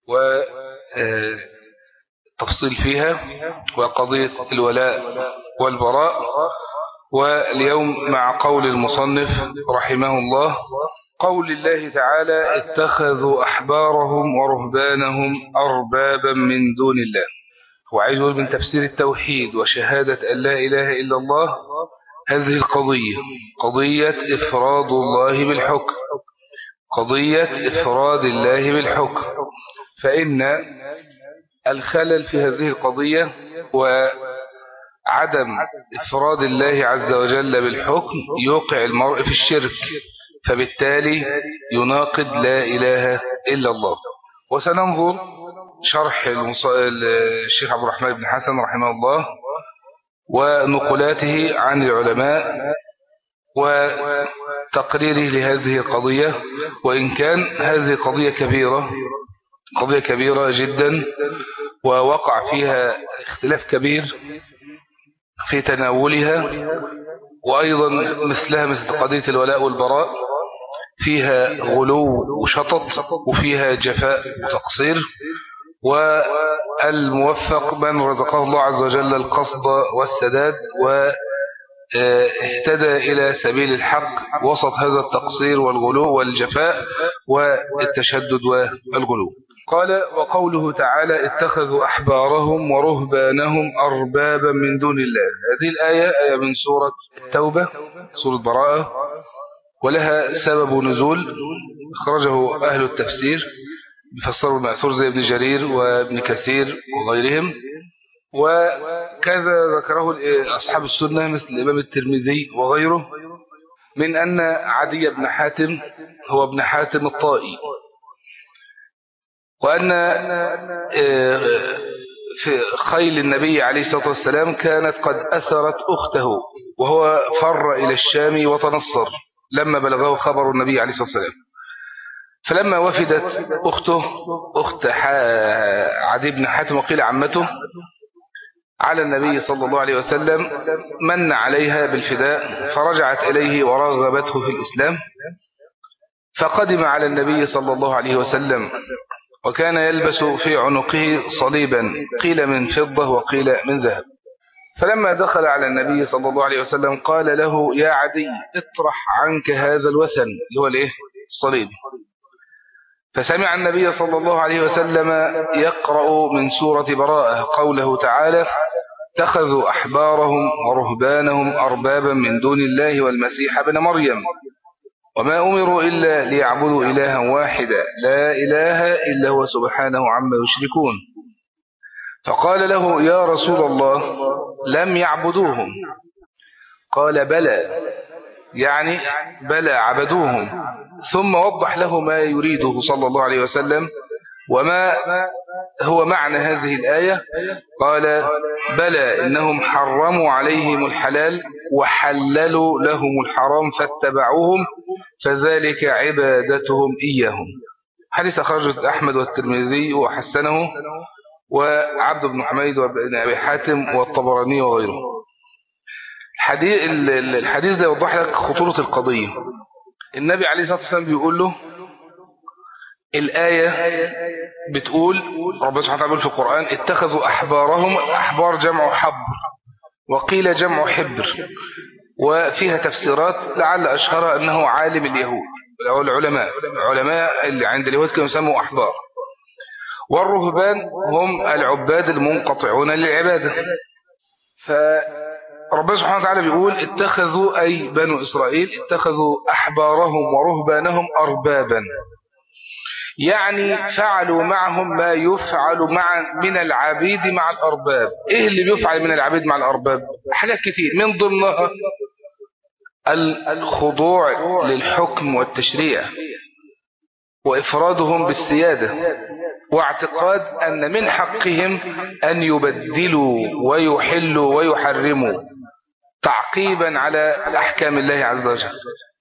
والتفصيل فيها وقضية الولاء والبراء واليوم مع قول المصنف رحمه الله قول الله تعالى اتخذوا أحبارهم ورهبانهم أربابا من دون الله وعايز يقول من تفسير التوحيد وشهادة أن لا إله إلا الله هذه القضية قضية إفراد الله بالحكم قضية إفراد الله بالحكم فإن الخلل في هذه القضية وعدم إفراد الله عز وجل بالحكم يوقع المرء في الشرك فبالتالي يناقض لا إله إلا الله وسننظر شرح الشيخ عبد الرحمن بن حسن رحمه الله ونقلاته عن العلماء وتقريره لهذه القضية وإن كان هذه قضية كبيرة قضية كبيرة جدا ووقع فيها اختلاف كبير في تناولها وأيضا مثلها مثل قضية الولاء والبراء فيها غلو وشطط وفيها جفاء وتقصير والموفق من رزقه الله عز وجل القصد والسداد واهتدى إلى سبيل الحق وسط هذا التقصير والغلو والجفاء والتشدد والغلو قال وقوله تعالى اتخذوا أحبارهم ورهبانهم أربابا من دون الله هذه الآية آية من سورة التوبة سورة براءة ولها سبب نزول أخرجه أهل التفسير بفسروا المأثور زي ابن جرير وابن كثير وغيرهم وكذا ذكره أصحاب السنة مثل الإمام الترمذي وغيره من أن عدي بن حاتم هو ابن حاتم الطائي وأن في خيل النبي عليه الصلاة والسلام كانت قد أسرت أخته وهو فر إلى الشام وتنصر لما بلغه خبر النبي عليه الصلاة والسلام فلما وفدت أخته أخت عدي بن حاتم وقيل عمته على النبي صلى الله عليه وسلم من عليها بالفداء فرجعت إليه ورغبته في الإسلام فقدم على النبي صلى الله عليه وسلم وكان يلبس في عنقه صليبا قيل من فضة وقيل من ذهب فلما دخل على النبي صلى الله عليه وسلم قال له يا عدي اطرح عنك هذا الوثن اللي هو الايه الصليب فسمع النبي صلى الله عليه وسلم يقرأ من سورة براءة قوله تعالى اتخذوا أحبارهم ورهبانهم أربابا من دون الله والمسيح ابن مريم وما أمروا إلا ليعبدوا إلها واحدا لا إله إلا هو سبحانه عما يشركون فقال له يا رسول الله لم يعبدوهم قال بلى يعني بلى عبدوهم ثم وضح له ما يريده صلى الله عليه وسلم وما هو معنى هذه الآية قال بلى إنهم حرموا عليهم الحلال وحللوا لهم الحرام فاتبعوهم فذلك عبادتهم إياهم حديث أخرجه أحمد والترمذي وحسنه وعبد بن حميد وابن أبي حاتم والطبراني وغيره الحديث, الحديث ده يوضح لك خطورة القضية النبي عليه الصلاة والسلام بيقول له الآية بتقول ربنا سبحانه وتعالى في القرآن اتخذوا أحبارهم أحبار جمع حبر وقيل جمع حبر وفيها تفسيرات لعل أشهرها أنه عالم اليهود أو العلماء علماء اللي عند اليهود كانوا يسموا أحبار والرهبان هم العباد المنقطعون للعبادة فربنا سبحانه وتعالى بيقول اتخذوا أي بنو إسرائيل اتخذوا أحبارهم ورهبانهم أربابا يعني فعلوا معهم ما يفعل مع من العبيد مع الأرباب إيه اللي بيفعل من العبيد مع الأرباب حاجات كتير من ضمنها الخضوع للحكم والتشريع وإفرادهم بالسيادة واعتقاد أن من حقهم أن يبدلوا ويحلوا ويحرموا تعقيبا على أحكام الله عز وجل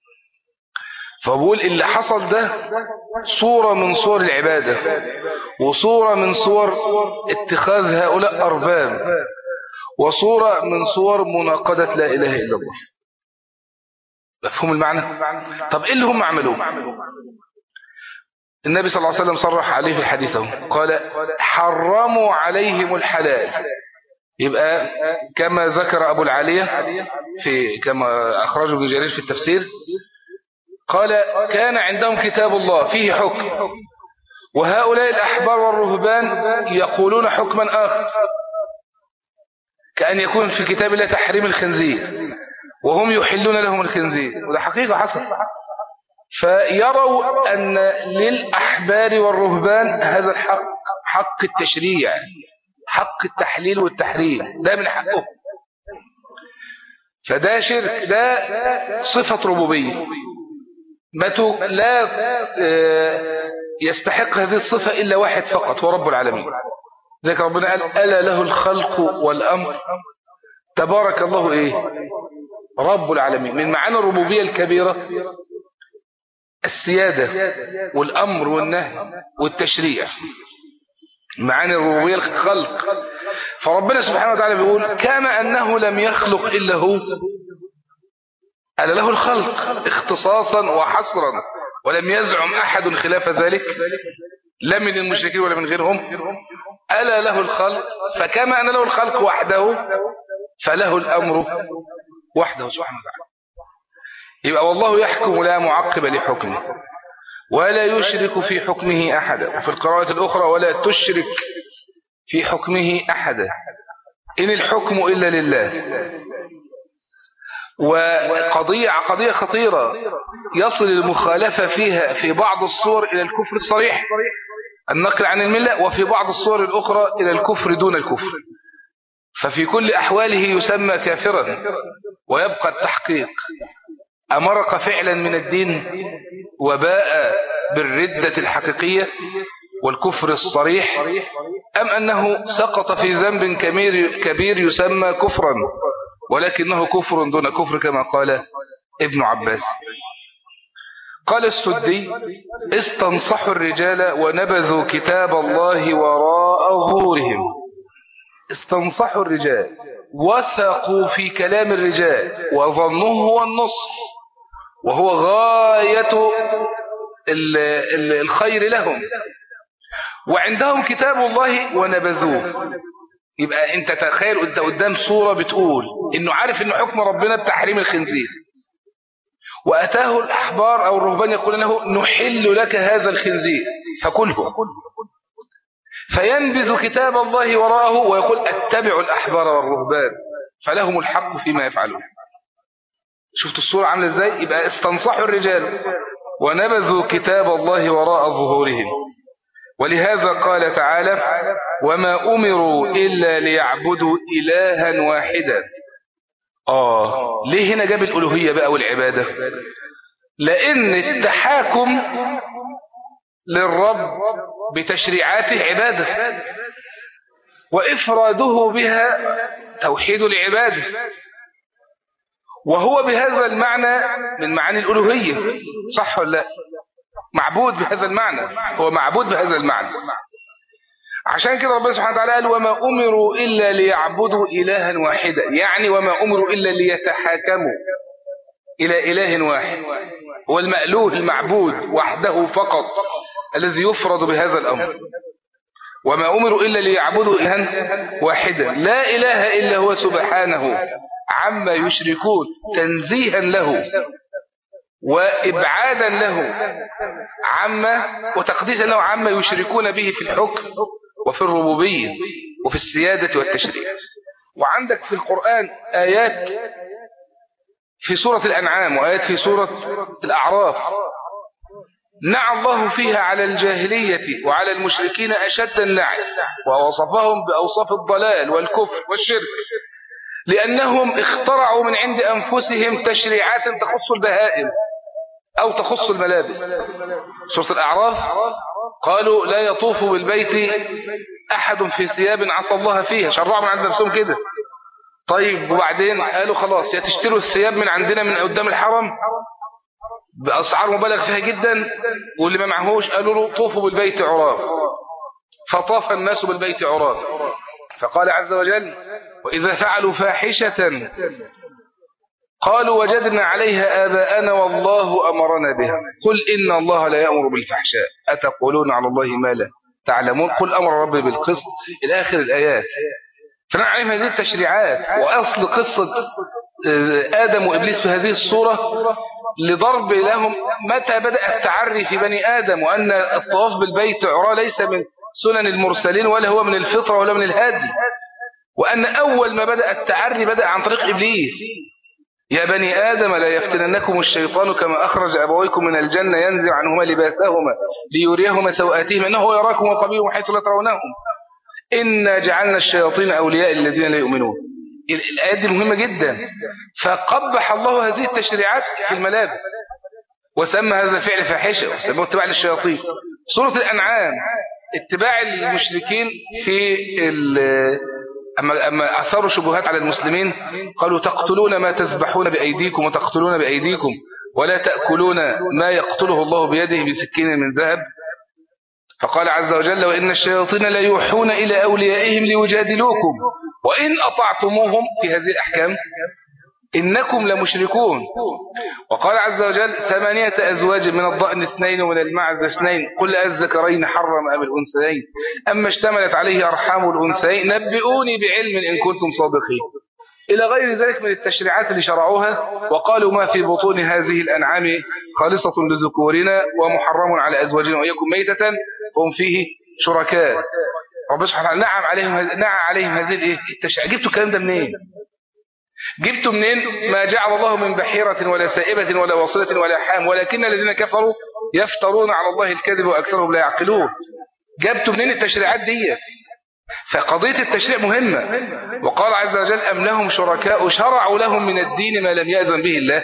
فبقول اللي حصل ده صورة من صور العبادة وصورة من صور اتخاذ هؤلاء أرباب وصورة من صور مناقضة لا إله إلا الله مفهوم المعنى طب إيه اللي هم عملوه النبي صلى الله عليه وسلم صرح عليه في حديثه قال حرموا عليهم الحلال يبقى كما ذكر أبو العالية في كما أخرجه ابن جرير في التفسير قال كان عندهم كتاب الله فيه حكم وهؤلاء الأحبار والرهبان يقولون حكما آخر كأن يكون في كتاب الله تحريم الخنزير وهم يحلون لهم الخنزير وده حقيقة حصل فيروا أن للأحبار والرهبان هذا الحق حق التشريع حق التحليل والتحريم ده من حقهم فده شرك ده صفة ربوبية ما لا يستحق هذه الصفة إلا واحد فقط هو رب العالمين ذلك ربنا قال ألا له الخلق والأمر تبارك الله إيه رب العالمين من معاني الربوبية الكبيرة السيادة والأمر والنهي والتشريع معاني الربوبية الخلق فربنا سبحانه وتعالى بيقول كما أنه لم يخلق إلا هو ألا له الخلق اختصاصا وحصرا ولم يزعم أحد خلاف ذلك لا من المشركين ولا من غيرهم ألا له الخلق فكما أن له الخلق وحده فله الأمر وحده سبحانه وتعالى يبقى والله يحكم لا معقب لحكمه ولا يشرك في حكمه أحدا وفي القراءة الأخرى ولا تشرك في حكمه أحدا إن الحكم إلا لله وقضية قضية خطيرة يصل المخالفة فيها في بعض الصور إلى الكفر الصريح النقل عن الملة وفي بعض الصور الأخرى إلى الكفر دون الكفر ففي كل أحواله يسمى كافرا ويبقى التحقيق أمرق فعلا من الدين وباء بالردة الحقيقية والكفر الصريح أم أنه سقط في ذنب كبير يسمى كفرا ولكنه كفر دون كفر كما قال ابن عباس قال السدي استنصحوا الرجال ونبذوا كتاب الله وراء ظهورهم استنصحوا الرجال وثقوا في كلام الرجال وظنوه هو النصح وهو غاية الخير لهم وعندهم كتاب الله ونبذوه يبقى انت تخيل انت قدام صورة بتقول انه عارف ان حكم ربنا بتحريم الخنزير واتاه الاحبار او الرهبان يقول له نحل لك هذا الخنزير فكله فينبذ كتاب الله وراءه ويقول اتبع الاحبار والرهبان فلهم الحق فيما يفعلون شفت الصورة عاملة ازاي يبقى استنصحوا الرجال ونبذوا كتاب الله وراء ظهورهم ولهذا قال تعالى وما أمروا إلا ليعبدوا إلها واحدا آه ليه هنا جاب الألوهية بقى والعبادة لأن التحاكم للرب بتشريعاته عبادة وإفراده بها توحيد العبادة وهو بهذا المعنى من معاني الألوهية صح ولا لا معبود بهذا المعنى هو معبود بهذا المعنى عشان كده ربنا سبحانه وتعالى قال وما أمروا إلا ليعبدوا إلها واحدا يعني وما أمروا إلا ليتحاكموا إلى إله واحد هو المألوه المعبود وحده فقط الذي يفرض بهذا الأمر وما أمروا إلا ليعبدوا إلها واحدا لا إله إلا هو سبحانه عما يشركون تنزيها له وإبعادا له عما وتقديسا له عما يشركون به في الحكم وفي الربوبية وفي السيادة والتشريع وعندك في القرآن آيات في سورة الأنعام وآيات في سورة الأعراف نعى الله فيها على الجاهلية وعلى المشركين أشد النعي ووصفهم بأوصاف الضلال والكفر والشرك لأنهم اخترعوا من عند أنفسهم تشريعات تخص البهائم أو تخص الملابس سورة الأعراف قالوا لا يطوف بالبيت أحد في ثياب عصى الله فيها شرعوا من عند نفسهم كده طيب وبعدين قالوا خلاص يا تشتروا الثياب من عندنا من قدام الحرم بأسعار مبالغ فيها جدا واللي ما معهوش قالوا له طوفوا بالبيت عراق فطاف الناس بالبيت عراق فقال عز وجل وإذا فعلوا فاحشة قالوا وجدنا عليها آباءنا والله أمرنا بها قل إن الله لا يأمر بالفحشاء أتقولون على الله ما لا تعلمون قل أمر ربي بالقسط إلى آخر الآيات فنعلم هذه التشريعات وأصل قصة آدم وإبليس في هذه الصورة لضرب لهم متى بدأ التعري في بني آدم وأن الطواف بالبيت عرى ليس من سنن المرسلين ولا هو من الفطرة ولا من الهادي وأن أول ما بدأ التعري بدأ عن طريق إبليس يا بني آدم لا يفتننكم الشيطان كما أخرج أبويكم من الجنة ينزع عنهما لباسهما ليريهما سوآتهما إنه يراكم وقبيلهم حيث لا ترونهم إنا جعلنا الشياطين أولياء الذين لا يؤمنون الآيات دي مهمة جدا فقبح الله هذه التشريعات في الملابس وسمى هذا الفعل فاحشة وسموه اتباع للشياطين سورة الأنعام اتباع المشركين في أما, أما أثاروا شبهات على المسلمين قالوا تقتلون ما تذبحون بأيديكم وتقتلون بأيديكم ولا تأكلون ما يقتله الله بيده بسكين من ذهب فقال عز وجل وإن الشياطين لا يوحون إلى أوليائهم ليجادلوكم وإن أطعتموهم في هذه الأحكام إنكم لمشركون وقال عز وجل ثمانية أزواج من الضأن اثنين ومن المعز اثنين قل الذكرين حرم أم الأنثيين أما اشتملت عليه أرحام الأنثيين نبئوني بعلم إن كنتم صادقين إلى غير ذلك من التشريعات اللي شرعوها وقالوا ما في بطون هذه الأنعام خالصة لذكورنا ومحرم على أزواجنا وإياكم ميتة هم فيه شركاء رب سبحانه وتعالى نعم عليهم نعم عليهم هذه التشريعات جبتوا الكلام ده منين جبتوا منين ما جعل الله من بحيرة ولا سائبة ولا وصلة ولا حام ولكن الذين كفروا يفترون على الله الكذب وأكثرهم لا يعقلون جبتوا منين التشريعات دي فقضية التشريع مهمة وقال عز وجل أم لهم شركاء شرعوا لهم من الدين ما لم يأذن به الله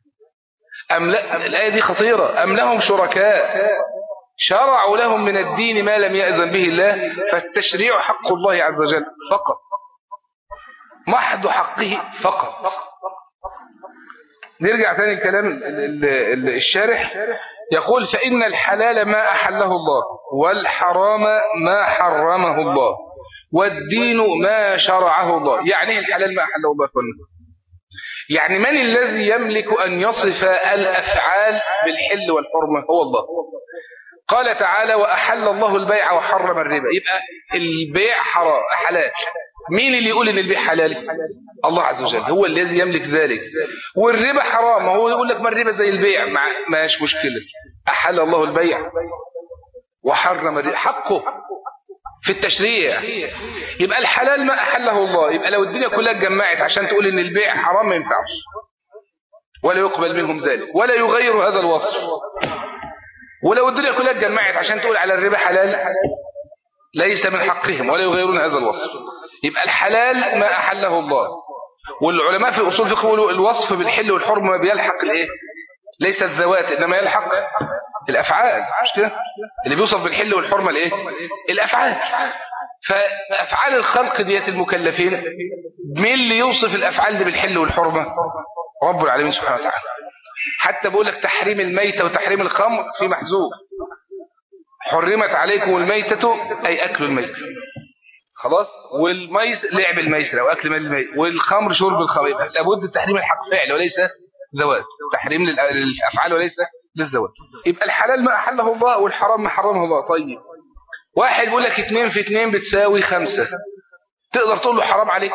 أم لا الآية دي خطيرة أم لهم شركاء شرعوا لهم من الدين ما لم يأذن به الله فالتشريع حق الله عز وجل فقط محض حقه فقط نرجع تاني الكلام الشارح يقول فإن الحلال ما أحله الله والحرام ما حرمه الله والدين ما شرعه الله يعني الحلال ما أحله الله كله يعني من الذي يملك أن يصف الأفعال بالحل والحرمة هو الله قال تعالى وأحل الله البيع وحرم الربا يبقى البيع حرام حلال مين اللي يقول ان البيع حلال الله عز وجل هو الذي يملك ذلك والربا حرام ما هو يقول لك ما الربا زي البيع ما مش مشكلة أحل الله البيع وحرم الربا حقه في التشريع يبقى الحلال ما أحله الله يبقى لو الدنيا كلها اتجمعت عشان تقول ان البيع حرام ما ينفعش ولا يقبل منهم ذلك ولا يغير هذا الوصف ولو الدنيا كلها اتجمعت عشان تقول على الربا حلال ليس من حقهم ولا يغيرون هذا الوصف يبقى الحلال ما أحله الله والعلماء في أصول فقه يقولوا الوصف بالحل والحرم ما بيلحق الايه ليس الذوات إنما يلحق الأفعال مش كده اللي بيوصف بالحل والحرمة الايه الأفعال فأفعال الخلق ديت المكلفين مين اللي يوصف الأفعال دي بالحل والحرمة رب العالمين سبحانه وتعالى حتى بقول لك تحريم الميتة وتحريم الخمر في محذوف حرمت عليكم الميتة أي أكل الميتة خلاص والميس لعب الميسر أو أكل مال الميت والخمر شرب الخمر يبقى لابد التحريم الحق فعل وليس ذوات تحريم للأفعال وليس للذوات يبقى الحلال ما أحله الله والحرام ما حرمه الله طيب واحد بيقول لك اتنين في اتنين بتساوي خمسة تقدر تقول له حرام عليك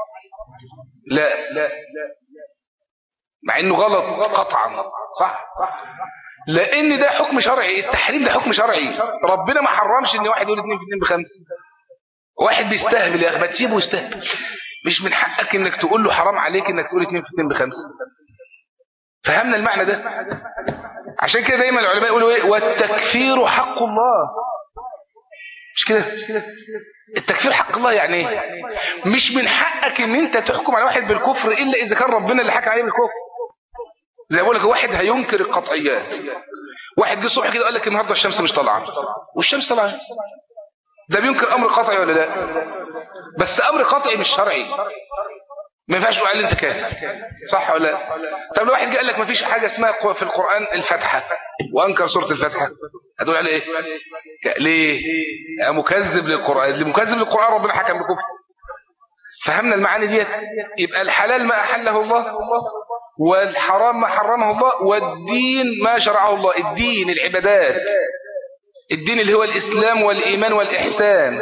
لا لا مع انه غلط قطعا صح لان ده حكم شرعي التحريم ده حكم شرعي ربنا ما حرمش ان واحد يقول اتنين في اتنين بخمسة واحد بيستهبل يا اخي ما تسيبه يستهبل مش من حقك انك تقول له حرام عليك انك تقول اتنين في اتنين بخمسة فهمنا المعنى ده عشان كده دايما العلماء يقولوا ايه والتكفير حق الله مش كده التكفير حق الله يعني ايه مش من حقك ان انت تحكم على واحد بالكفر الا اذا كان ربنا اللي حكى عليه بالكفر زي ما بقول لك واحد هينكر القطعيات واحد جه الصبح كده قال لك النهارده الشمس مش طالعه والشمس طالعه ده بينكر امر قطعي ولا لا بس امر قطعي مش شرعي ما ينفعش تقول عليه انت كافر صح ولا لا طب لو واحد جه قال لك ما فيش حاجه اسمها في القران الفاتحه وانكر سوره الفاتحه هتقول عليه ايه ليه مكذب للقران اللي مكذب للقران ربنا حكم بكفر فهمنا المعاني ديت يبقى الحلال ما احله الله والحرام ما حرمه الله والدين ما شرعه الله الدين العبادات الدين اللي هو الإسلام والإيمان والإحسان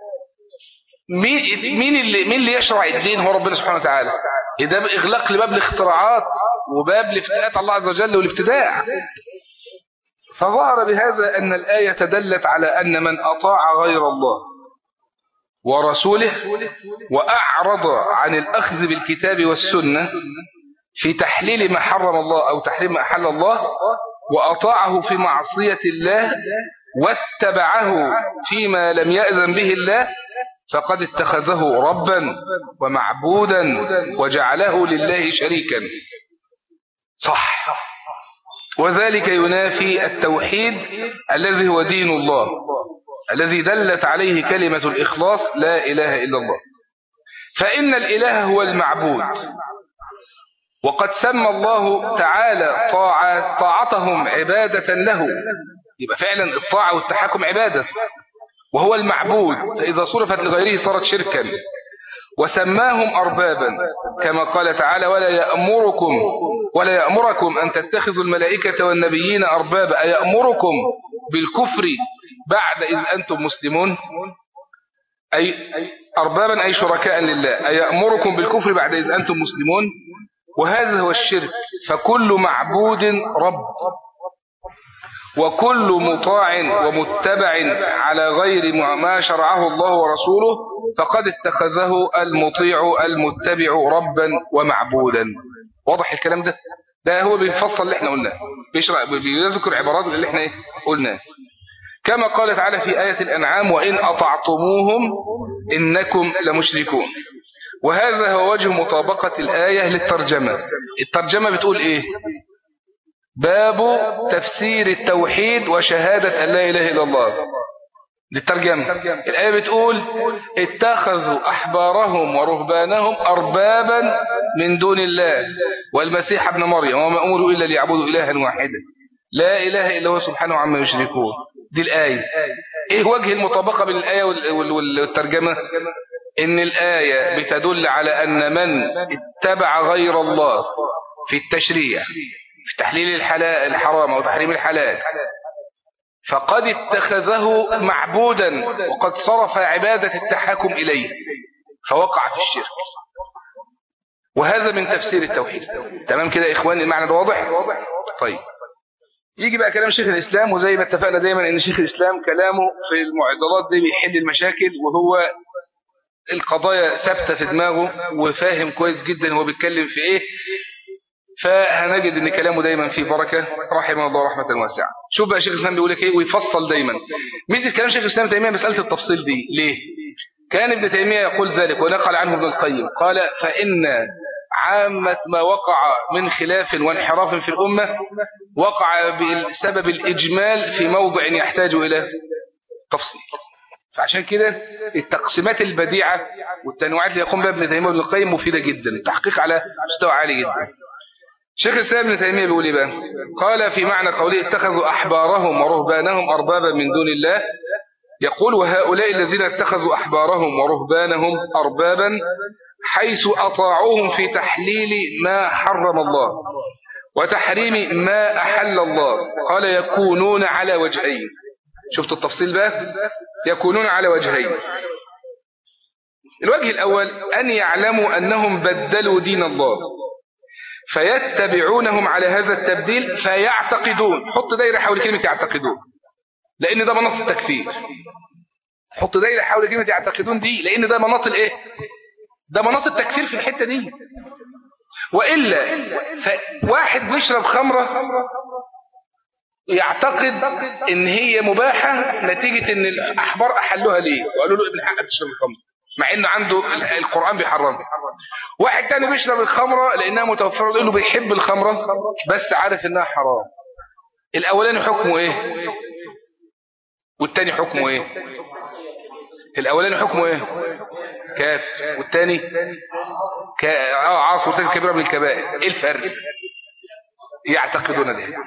مين مين اللي مين اللي يشرع الدين هو ربنا سبحانه وتعالى ده إغلاق لباب الاختراعات وباب الافتئات الله عز وجل والابتداع فظهر بهذا أن الآية دلت على أن من أطاع غير الله ورسوله وأعرض عن الأخذ بالكتاب والسنة في تحليل ما حرم الله أو تحريم ما أحل الله وأطاعه في معصية الله واتبعه فيما لم يأذن به الله فقد اتخذه ربا ومعبودا وجعله لله شريكا صح وذلك ينافي التوحيد الذي هو دين الله الذي دلت عليه كلمة الإخلاص لا إله إلا الله فإن الإله هو المعبود وقد سمى الله تعالى طاعة طاعتهم عبادة له يبقى فعلا الطاعة والتحكم عبادة وهو المعبود فإذا صرفت لغيره صارت شركا وسماهم أربابا كما قال تعالى ولا يأمركم ولا يأمركم أن تتخذوا الملائكة والنبيين أربابا أيأمركم بالكفر بعد إذ أنتم مسلمون أي أربابا أي شركاء لله أيأمركم بالكفر بعد إذ أنتم مسلمون وهذا هو الشرك فكل معبود رب وكل مطاع ومتبع على غير ما شرعه الله ورسوله فقد اتخذه المطيع المتبع ربا ومعبودا واضح الكلام ده ده هو بيفصل اللي احنا قلناه بيشرع بيذكر عبارات اللي احنا ايه قلناه كما قال تعالى في آية الأنعام وإن أطعتموهم إنكم لمشركون وهذا هو وجه مطابقة الآية للترجمة الترجمة بتقول إيه باب تفسير التوحيد وشهادة أن لا إله إلا الله للترجمة الآية بتقول اتخذوا أحبارهم ورهبانهم أربابا من دون الله والمسيح ابن مريم وما أمروا إلا ليعبدوا إلها واحدا لا إله إلا هو سبحانه عما يشركون دي الآية إيه وجه المطابقة بين الآية والترجمة إن الآية بتدل على أن من اتبع غير الله في التشريع في تحليل الحلال الحرام أو تحريم الحلال فقد اتخذه معبودا وقد صرف عبادة التحاكم إليه فوقع في الشرك وهذا من تفسير التوحيد تمام كده يا إخواني المعنى ده واضح طيب يجي بقى كلام شيخ الإسلام وزي ما اتفقنا دايما ان شيخ الإسلام كلامه في المعضلات دي بيحل المشاكل وهو القضايا ثابتة في دماغه وفاهم كويس جدا هو بيتكلم في ايه فهنجد ان كلامه دايما فيه بركة رحمه الله رحمة واسعة شوف بقى شيخ الإسلام بيقول لك ايه ويفصل دايما ميزة كلام شيخ الإسلام تيمية مسألة التفصيل دي ليه كان ابن تيمية يقول ذلك ونقل عنه ابن القيم قال فإن عامة ما وقع من خلاف وانحراف في الأمة وقع بسبب الإجمال في موضع يحتاج إلى تفصيل فعشان كده التقسيمات البديعة والتنوعات اللي يقوم بها ابن تيمية وابن القيم مفيدة جدا التحقيق على مستوى عالي جدا شيخ الإسلام ابن تيمية بيقول ايه بقى قال في معنى قوله اتخذوا أحبارهم ورهبانهم أربابا من دون الله يقول وهؤلاء الذين اتخذوا أحبارهم ورهبانهم أربابا حيث أطاعوهم في تحليل ما حرم الله وتحريم ما أحل الله قال يكونون على وجهين شفت التفصيل بقى يكونون على وجهين الوجه الأول أن يعلموا أنهم بدلوا دين الله فيتبعونهم على هذا التبديل فيعتقدون حط دايرة حول كلمة يعتقدون لأن ده مناط التكفير حط دايرة حول كلمة يعتقدون دي لأن ده مناط الإيه ده مناط التكفير في الحتة دي وإلا واحد بيشرب خمرة يعتقد ان هي مباحة نتيجة ان الاحبار احلوها ليه وقالوا له ابن حق تشرب الخمر مع انه عنده القرآن بيحرمها واحد تاني بيشرب الخمرة لانها متوفرة يقول له بيحب الخمرة بس عارف انها حرام الاولاني حكمه ايه والتاني حكمه ايه الاولاني حكمه ايه كافر والتاني ك... اه عاصر والتاني كبيرة من الكبائر ايه الفرق يعتقدون ده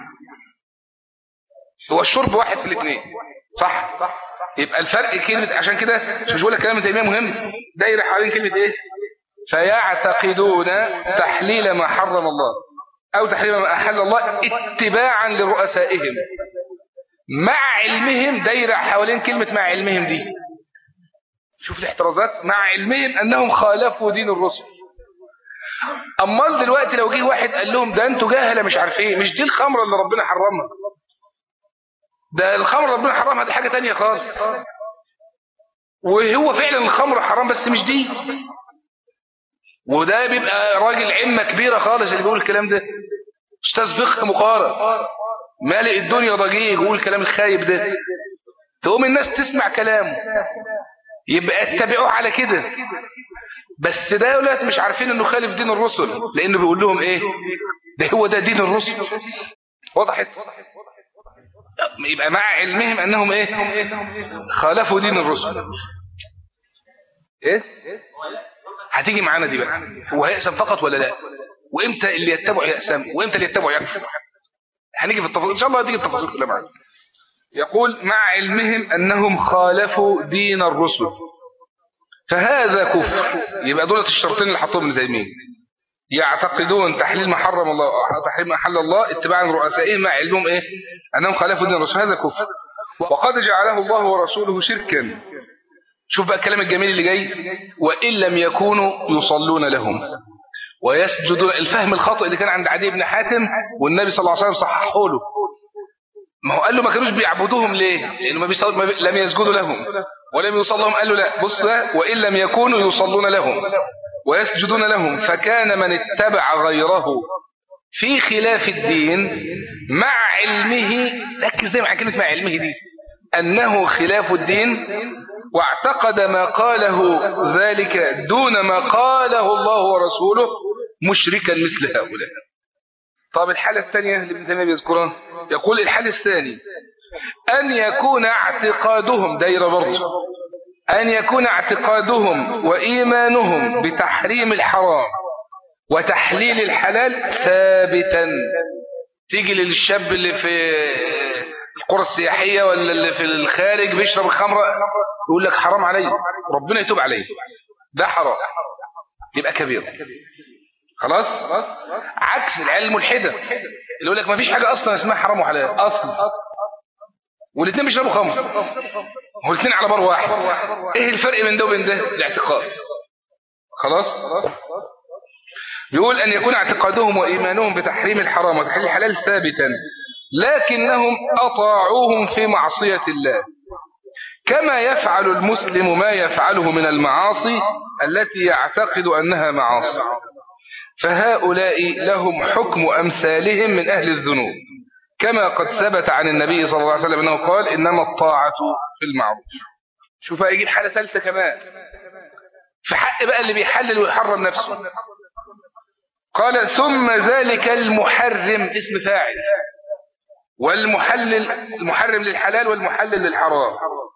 هو الشرب واحد في الاثنين صح يبقى الفرق كلمة عشان كده مش بقول لك كلام تيمية مهم دايره حوالين كلمة ايه فيعتقدون تحليل ما حرم الله أو تحريم ما أحل الله اتباعا لرؤسائهم مع علمهم دايرة حوالين كلمة مع علمهم دي شوف الاحترازات مع علمهم أنهم خالفوا دين الرسل أمال دلوقتي لو جه واحد قال لهم ده أنتوا جاهلة مش عارف ايه مش دي الخمرة اللي ربنا حرمها ده الخمر ربنا حرمها دي حاجة تانية خالص وهو فعلا الخمر حرام بس مش دي وده بيبقى راجل عمة كبيرة خالص اللي بيقول الكلام ده استاذ فقه مقارن مالئ الدنيا ضجيج ويقول الكلام الخايب ده تقوم الناس تسمع كلامه يبقى اتبعوه على كده بس ده يا مش عارفين انه خالف دين الرسل لانه بيقول لهم ايه ده هو ده دين الرسل وضحت يبقى مع علمهم انهم ايه خالفوا دين الرسل ايه هتيجي معانا دي بقى هو هيقسم فقط ولا لا وامتى اللي يتبع يقسم وامتى اللي يتبع يكفر هنيجي في التفاصيل ان شاء الله هتيجي التفاصيل كلها معانا يقول مع علمهم انهم خالفوا دين الرسل فهذا كفر يبقى دولة الشرطين اللي حطهم ابن تيميه يعتقدون تحليل ما حرم الله تحريم ما حل الله اتباعا لرؤسائهم مع علمهم ايه انهم خالفوا دين الرسول هذا كفر وقد جعله الله ورسوله شركا شوف بقى الكلام الجميل اللي جاي وان لم يكونوا يصلون لهم ويسجدون الفهم الخاطئ اللي كان عند عدي بن حاتم والنبي صلى الله عليه وسلم صححه له ما هو قال له ما كانوش بيعبدوهم ليه لانه ما بيصلوا لم يسجدوا لهم ولم يصلوا لهم قال له لا بص وان لم يكونوا يصلون لهم ويسجدون لهم فكان من اتبع غيره في خلاف الدين مع علمه ركز دايما على كلمة مع علمه دي أنه خلاف الدين واعتقد ما قاله ذلك دون ما قاله الله ورسوله مشركا مثل هؤلاء طب الحالة الثانية اللي ابن تيمية بيذكرها يقول الحال الثاني أن يكون اعتقادهم دايرة برضه أن يكون اعتقادهم وإيمانهم بتحريم الحرام وتحليل الحلال ثابتا تيجي للشاب اللي في القرى السياحية ولا اللي في الخارج بيشرب الخمرة يقول لك حرام علي ربنا يتوب عليه ده حرام يبقى كبير خلاص عكس العيال الملحدة اللي يقول لك ما فيش حاجة أصلا اسمها حرام وحلال أصلا والاثنين بيشربوا خمر هو الاثنين على بار واحد ايه الفرق بين ده وبين ده الاعتقاد خلاص بيقول أن يكون اعتقادهم وإيمانهم بتحريم الحرام وتحليل الحلال ثابتا لكنهم أطاعوهم في معصية الله كما يفعل المسلم ما يفعله من المعاصي التي يعتقد أنها معاصي فهؤلاء لهم حكم أمثالهم من أهل الذنوب كما قد ثبت عن النبي صلى الله عليه وسلم أنه قال إنما الطاعة في المعروف شوف يجيب حالة ثالثة كمان في حق بقى اللي بيحلل ويحرم نفسه قال ثم ذلك المحرم اسم فاعل والمحلل المحرم للحلال والمحلل للحرام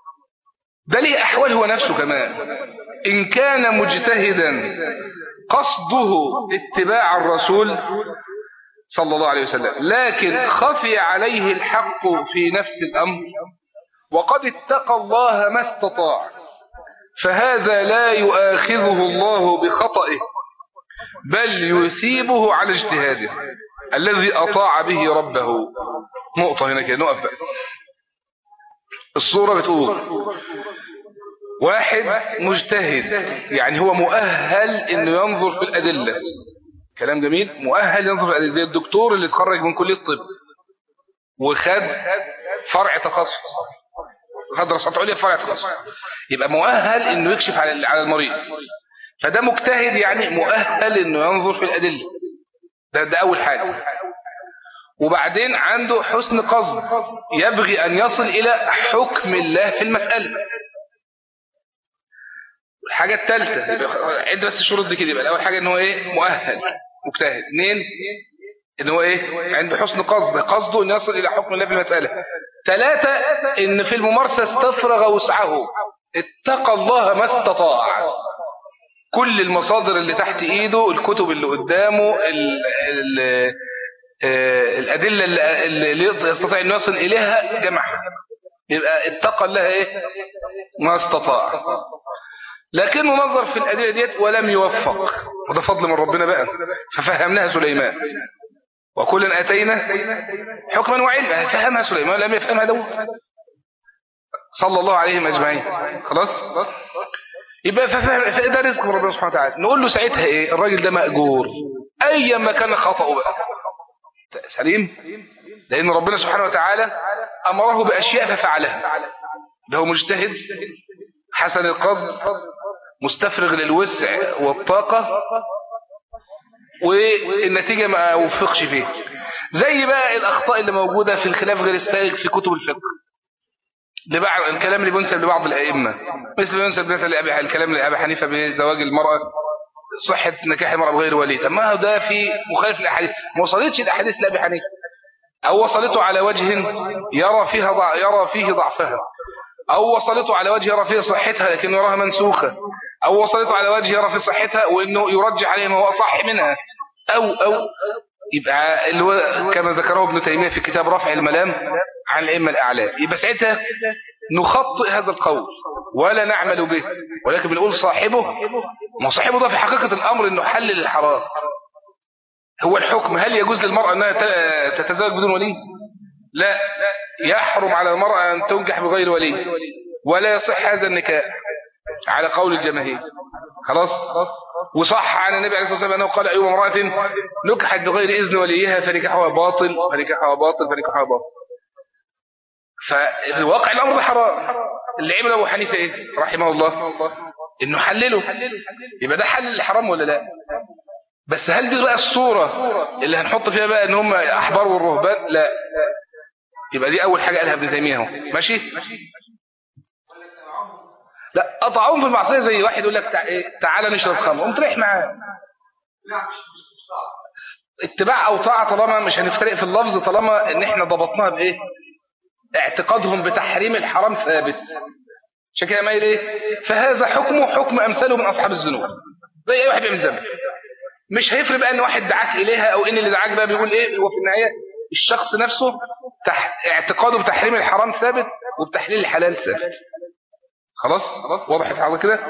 ده ليه أحوال هو نفسه كمان إن كان مجتهدا قصده اتباع الرسول صلى الله عليه وسلم لكن خفي عليه الحق في نفس الأمر وقد اتقى الله ما استطاع فهذا لا يؤاخذه الله بخطئه بل يثيبه على اجتهاده الذي أطاع به ربه نقطة هنا كده نقف بقى الصورة بتقول واحد مجتهد يعني هو مؤهل انه ينظر في الأدلة كلام جميل مؤهل ينظر في الأدلة زي الدكتور اللي اتخرج من كلية الطب وخد فرع تخصص خد دراسات عليا في فرع تخصص يبقى مؤهل انه يكشف على على المريض فده مجتهد يعني مؤهل انه ينظر في الأدلة ده, ده أول حاجة وبعدين عنده حسن قصد يبغي أن يصل إلى حكم الله في المسألة الحاجة الثالثة عد بس الشروط دي كده يبقى الأول حاجة إن هو إيه مؤهل مجتهد اثنين إن هو إيه عنده حسن قصد قصده أن يصل إلى حكم الله في المسألة ثلاثة إن في الممارسة استفرغ وسعه اتقى الله ما استطاع كل المصادر اللي تحت ايده الكتب اللي قدامه ال ال الأدلة اللي يستطيع أن يصل إليها جمعها يبقى اتقى الله إيه ما استطاع لكنه نظر في الأدلة ديت ولم يوفق وده فضل من ربنا بقى ففهمناها سليمان وكلا اتينا حكما وعلما فهمها سليمان لم يفهمها داود صلى الله عليهم اجمعين خلاص يبقى ففهم فده رزق من ربنا سبحانه وتعالى نقول له ساعتها ايه الراجل ده ماجور ايا ما كان خطأه بقى سليم لان ربنا سبحانه وتعالى امره باشياء ففعلها ده هو مجتهد حسن القصد مستفرغ للوسع والطاقة والنتيجة ما وفقش فيه زي بقى الأخطاء اللي موجودة في الخلاف غير السائغ في كتب الفقه لبعض الكلام اللي بينسب لبعض الأئمة مثل بينسب مثلا لأبي الكلام لأبي حنيفة بزواج المرأة صحة نكاح المرأة بغير ولي طب ما هو ده في مخالف للأحاديث ما وصلتش الأحاديث لأبي حنيفة أو وصلته على وجه يرى فيها ضع يرى فيه ضعفها أو وصلته على وجه يرى فيه صحتها لكن يراها منسوخة أو وصلته على وجه يرى في صحتها وإنه يرجح عليه ما هو أصح منها أو أو يبقى اللي هو كما ذكره ابن تيمية في كتاب رفع الملام عن الأئمة الأعلام يبقى ساعتها نخطئ هذا القول ولا نعمل به ولكن بنقول صاحبه ما صاحبه ده في حقيقة الأمر إنه حلل الحرام هو الحكم هل يجوز للمرأة أنها تتزوج بدون ولي لا يحرم على المرأة أن تنكح بغير ولي ولا يصح هذا النكاح على قول الجماهير خلاص وصح عن النبي عليه الصلاة والسلام أنه قال أيوة امرأة نكحت بغير إذن وليها فنكحها باطل فنكحها باطل فنكحها باطل فالواقع الأمر ده حرام اللي عمله أبو حنيفة إيه رحمه الله إنه حلله يبقى ده حل الحرام ولا لا بس هل دي بقى الصورة اللي هنحط فيها بقى ان هم احبار والرهبان لا يبقى دي اول حاجة قالها ابن تيمية اهو ماشي لا قطعوهم في المعصية زي واحد يقول لك تع... تعالى نشرب خمر قمت رايح معاه اتباع او طاعة طالما مش هنفترق في اللفظ طالما ان احنا ضبطناها بايه اعتقادهم بتحريم الحرام ثابت عشان كده مايل ايه فهذا حكمه حكم امثاله من اصحاب الذنوب زي اي واحد بيعمل ذنب مش هيفرق بقى ان واحد دعاك اليها او ان اللي دعاك ده بيقول ايه هو في النهايه الشخص نفسه تح... اعتقاده بتحريم الحرام ثابت وبتحليل الحلال ثابت خلاص واضح في حاجه كده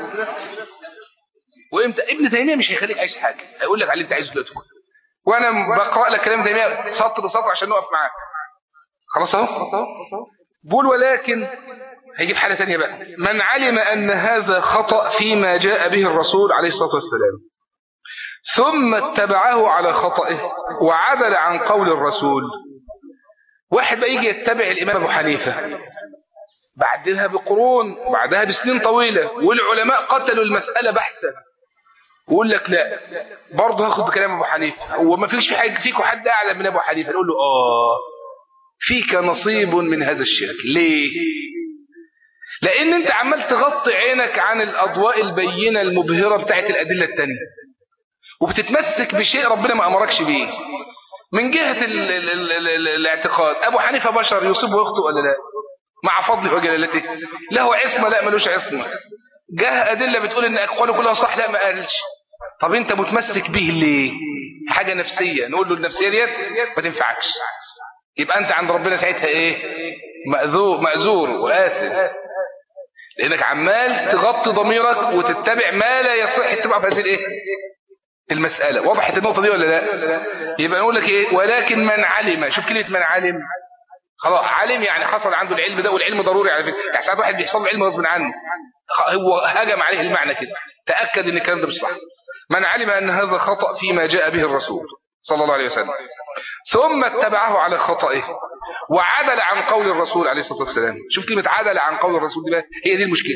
وامتى ابن تيميه مش هيخليك عايز حاجه هيقول لك على اللي انت عايزه دلوقتي وانا بقرا لك كلام تيميه سطر سطر عشان نقف معاك خلاص اهو بقول ولكن هيجيب حاله ثانيه بقى من علم ان هذا خطا فيما جاء به الرسول عليه الصلاه والسلام ثم اتبعه على خطئه وعدل عن قول الرسول واحد بقى يجي يتبع الإمام أبو حنيفة بعدها بقرون بعدها بسنين طويلة والعلماء قتلوا المسألة بحثا ويقول لك لا برضه هاخد بكلام أبو حنيفة هو ما فيش في حاجة فيكم حد أعلم من أبو حنيفة نقول له آه فيك نصيب من هذا الشرك ليه لأن أنت عمال تغطي عينك عن الأضواء البينة المبهرة بتاعت الأدلة التانية وبتتمسك بشيء ربنا ما أمركش بيه من جهة ال ال ال ال ال الاعتقاد أبو حنيفة بشر يصيب ويخطئ ولا لا مع فضله وجلالته له عصمة لا ملوش عصمة جاه أدلة بتقول إن أقواله كلها صح لا ما قالش طب أنت متمسك به ليه حاجة نفسية نقول له النفسية ديت ما تنفعكش يبقى أنت عند ربنا ساعتها إيه مأذور, مأذور وآثم لأنك عمال تغطي ضميرك وتتبع ما لا يصح اتباعه في هذه الإيه المسألة وضحت النقطة دي ولا لا يبقى نقول لك ايه ولكن من علم شوف كلمة من علم خلاص علم يعني حصل عنده العلم ده والعلم ضروري على فكرة يعني ساعات واحد بيحصل له علم غصب عنه هو هجم عليه المعنى كده تأكد ان الكلام ده مش صح من علم ان هذا خطأ فيما جاء به الرسول صلى الله عليه وسلم ثم اتبعه على خطئه وعدل عن قول الرسول عليه الصلاة والسلام شوف كلمة عدل عن قول الرسول دي بقى هي دي المشكلة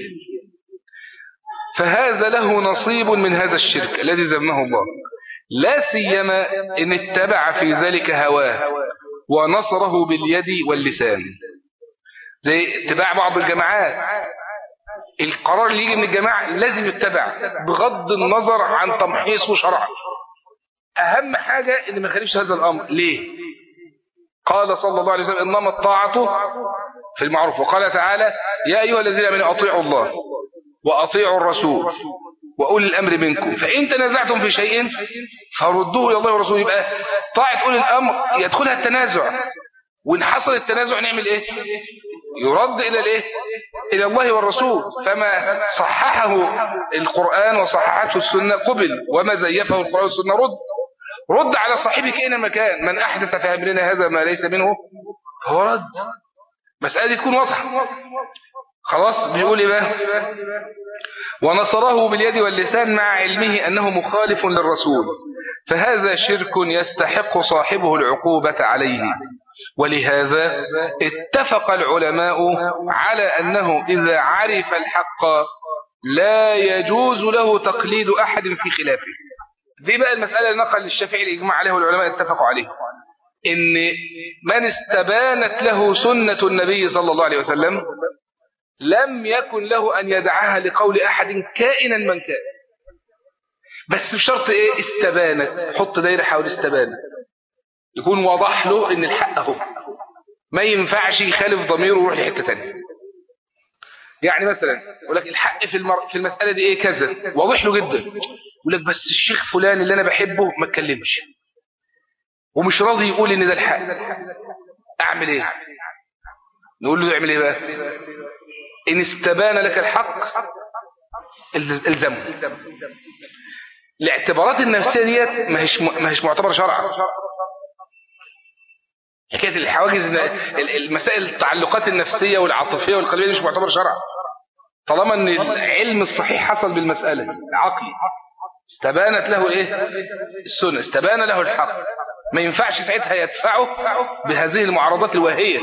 فهذا له نصيب من هذا الشرك الذي ذمه الله لا سيما إن اتبع في ذلك هواه ونصره باليد واللسان زي اتباع بعض الجماعات القرار اللي يجي من الجماعة لازم يتبع بغض النظر عن تمحيصه شرعا أهم حاجة إن ما يخالفش هذا الأمر ليه قال صلى الله عليه وسلم إنما الطاعة في المعروف وقال تعالى يا أيها الذين آمنوا أطيعوا الله وأطيعوا الرسول وأولي الأمر منكم فإن تنازعتم في شيء فردوه إلى الله ورسوله يبقى طاعة أولي الأمر يدخلها التنازع وإن حصل التنازع نعمل إيه يرد إلى الإيه إلى الله والرسول فما صححه القرآن وصححته السنة قبل وما زيفه القرآن والسنة رد رد على صاحبك اين مكان من احدث في امرنا هذا ما ليس منه هو رد مسألة دي تكون واضحة خلاص بيقول ايه بقى ونصره باليد واللسان مع علمه انه مخالف للرسول فهذا شرك يستحق صاحبه العقوبة عليه ولهذا اتفق العلماء على أنه إذا عرف الحق لا يجوز له تقليد أحد في خلافه دي بقى المسألة اللي نقل الشافعي الإجماع عليه والعلماء اتفقوا عليه إن من استبانت له سنة النبي صلى الله عليه وسلم لم يكن له أن يدعها لقول أحد كائنا من كان بس بشرط إيه استبانت حط دايرة حول استبانت يكون واضح له إن الحق أهو ما ينفعش يخالف ضميره ويروح لحتة تانية يعني مثلا يقول لك الحق في المر... في المسألة دي ايه كذا واضح له جدا يقول لك بس الشيخ فلان اللي انا بحبه ما اتكلمش ومش راضي يقول ان ده الحق اعمل ايه نقول له اعمل ايه بقى ان استبان لك الحق الزمه الاعتبارات النفسيه ديت ما هيش ما هيش معتبره شرعا حكايه الحواجز المسائل التعلقات النفسيه والعاطفيه والقلبيه دي مش معتبره شرعا طالما ان العلم الصحيح حصل بالمساله العقلي استبانت له ايه السنه استبان له الحق ما ينفعش ساعتها يدفعه بهذه المعارضات الواهيه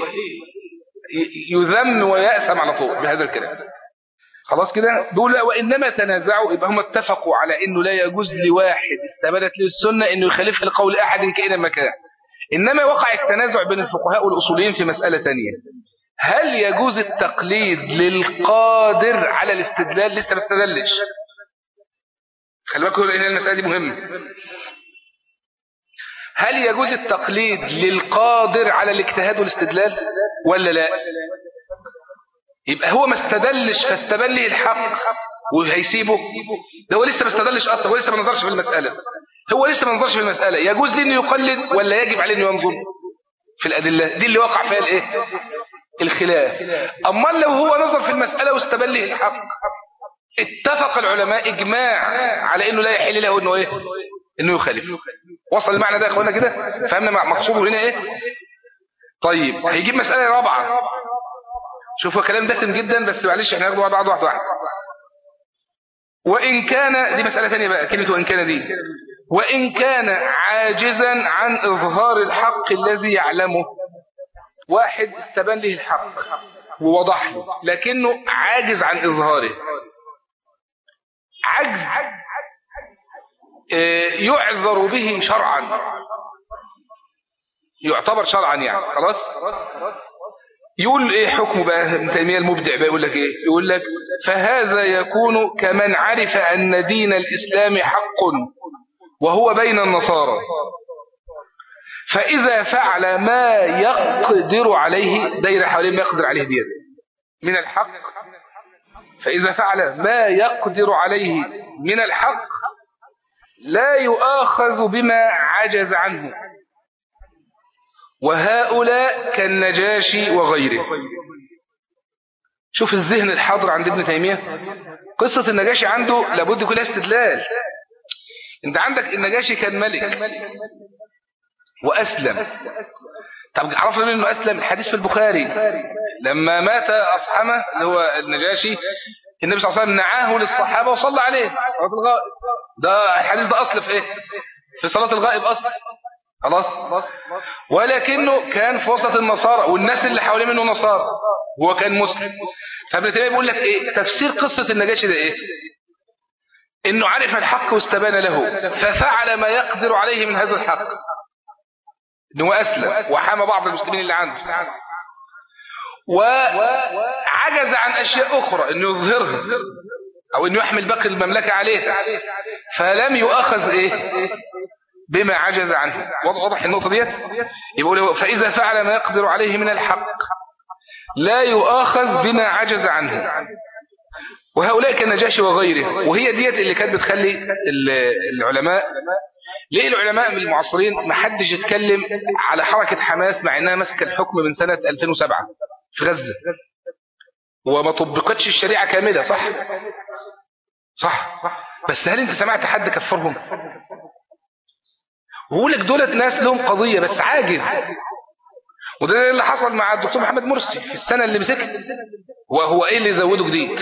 يذم ويأسم على طول بهذا الكلام خلاص كده دول وإنما تنازعوا يبقى هم اتفقوا على إنه لا يجوز لواحد استبانت له السنة إنه يخالفها لقول أحد كائنا مكان إنما وقع التنازع بين الفقهاء والأصوليين في مسألة تانية هل يجوز التقليد للقادر على الاستدلال لسه ما استدلش خلي بالكم هنا المسألة دي مهمة هل يجوز التقليد للقادر على الاجتهاد والاستدلال ولا لا يبقى هو ما استدلش فاستبان له الحق وهيسيبه ده هو لسه ما استدلش اصلا هو لسه ما نظرش في المسألة هو لسه ما نظرش في المسألة يجوز لي انه يقلد ولا يجب عليه انه ينظر في الأدلة دي اللي وقع فيها الايه الخلاف اما لو هو نظر في المسألة واستبان له الحق اتفق العلماء اجماع على انه لا يحل له انه ايه انه يخالف وصل المعنى ده يا اخوانا كده فهمنا مقصوده هنا ايه طيب هيجيب مسألة رابعة شوفوا كلام دسم جدا بس معلش احنا هناخده بعض واحد واحد وإن كان دي مسألة ثانية بقى كلمة وإن كان دي وإن كان عاجزا عن إظهار الحق الذي يعلمه واحد استبان له الحق ووضح له لكنه عاجز عن إظهاره عجز يعذر به شرعا يعتبر شرعا يعني خلاص يقول ايه حكمه بقى ابن تيميه المبدع بقى يقول لك ايه يقول لك فهذا يكون كمن عرف ان دين الاسلام حق وهو بين النصارى فاذا فعل ما يقدر عليه دايره حوالين ما يقدر عليه ديت من الحق فاذا فعل ما يقدر عليه من الحق لا يؤاخذ بما عجز عنه وهؤلاء كالنجاشي وغيره شوف الذهن الحاضر عند ابن تيمية قصة النجاشي عنده لابد كلها استدلال انت عندك النجاشي كان ملك وأسلم طب عرفنا منه انه أسلم الحديث في البخاري لما مات أصحمه اللي هو النجاشي النبي صلى الله عليه وسلم نعاه للصحابة وصلى عليه صلاة الغائب ده الحديث ده أصل في ايه في صلاة الغائب أصل خلاص ولكنه كان في وسط النصارى والناس اللي حواليه منه نصارى هو كان مسلم فابن تيميه بيقول لك ايه تفسير قصة النجاشي ده ايه انه عرف الحق واستبان له ففعل ما يقدر عليه من هذا الحق انه اسلم وحام بعض المسلمين اللي عنده وعجز عن اشياء اخرى انه يظهرها او انه يحمل باقي المملكة عليها فلم يؤخذ ايه بما عجز عنه واضح النقطة ديت يقول فإذا فعل ما يقدر عليه من الحق لا يؤاخذ بما عجز عنه وهؤلاء كالنجاشي وغيره وهي ديت اللي كانت بتخلي العلماء ليه العلماء من المعاصرين ما حدش يتكلم على حركة حماس مع انها مسك الحكم من سنة 2007 في غزة وما طبقتش الشريعة كاملة صح صح بس هل انت سمعت حد كفرهم ويقول لك دولت ناس لهم قضية بس عاجز وده اللي حصل مع الدكتور محمد مرسي في السنة اللي مسكها وهو ايه اللي زوده جديد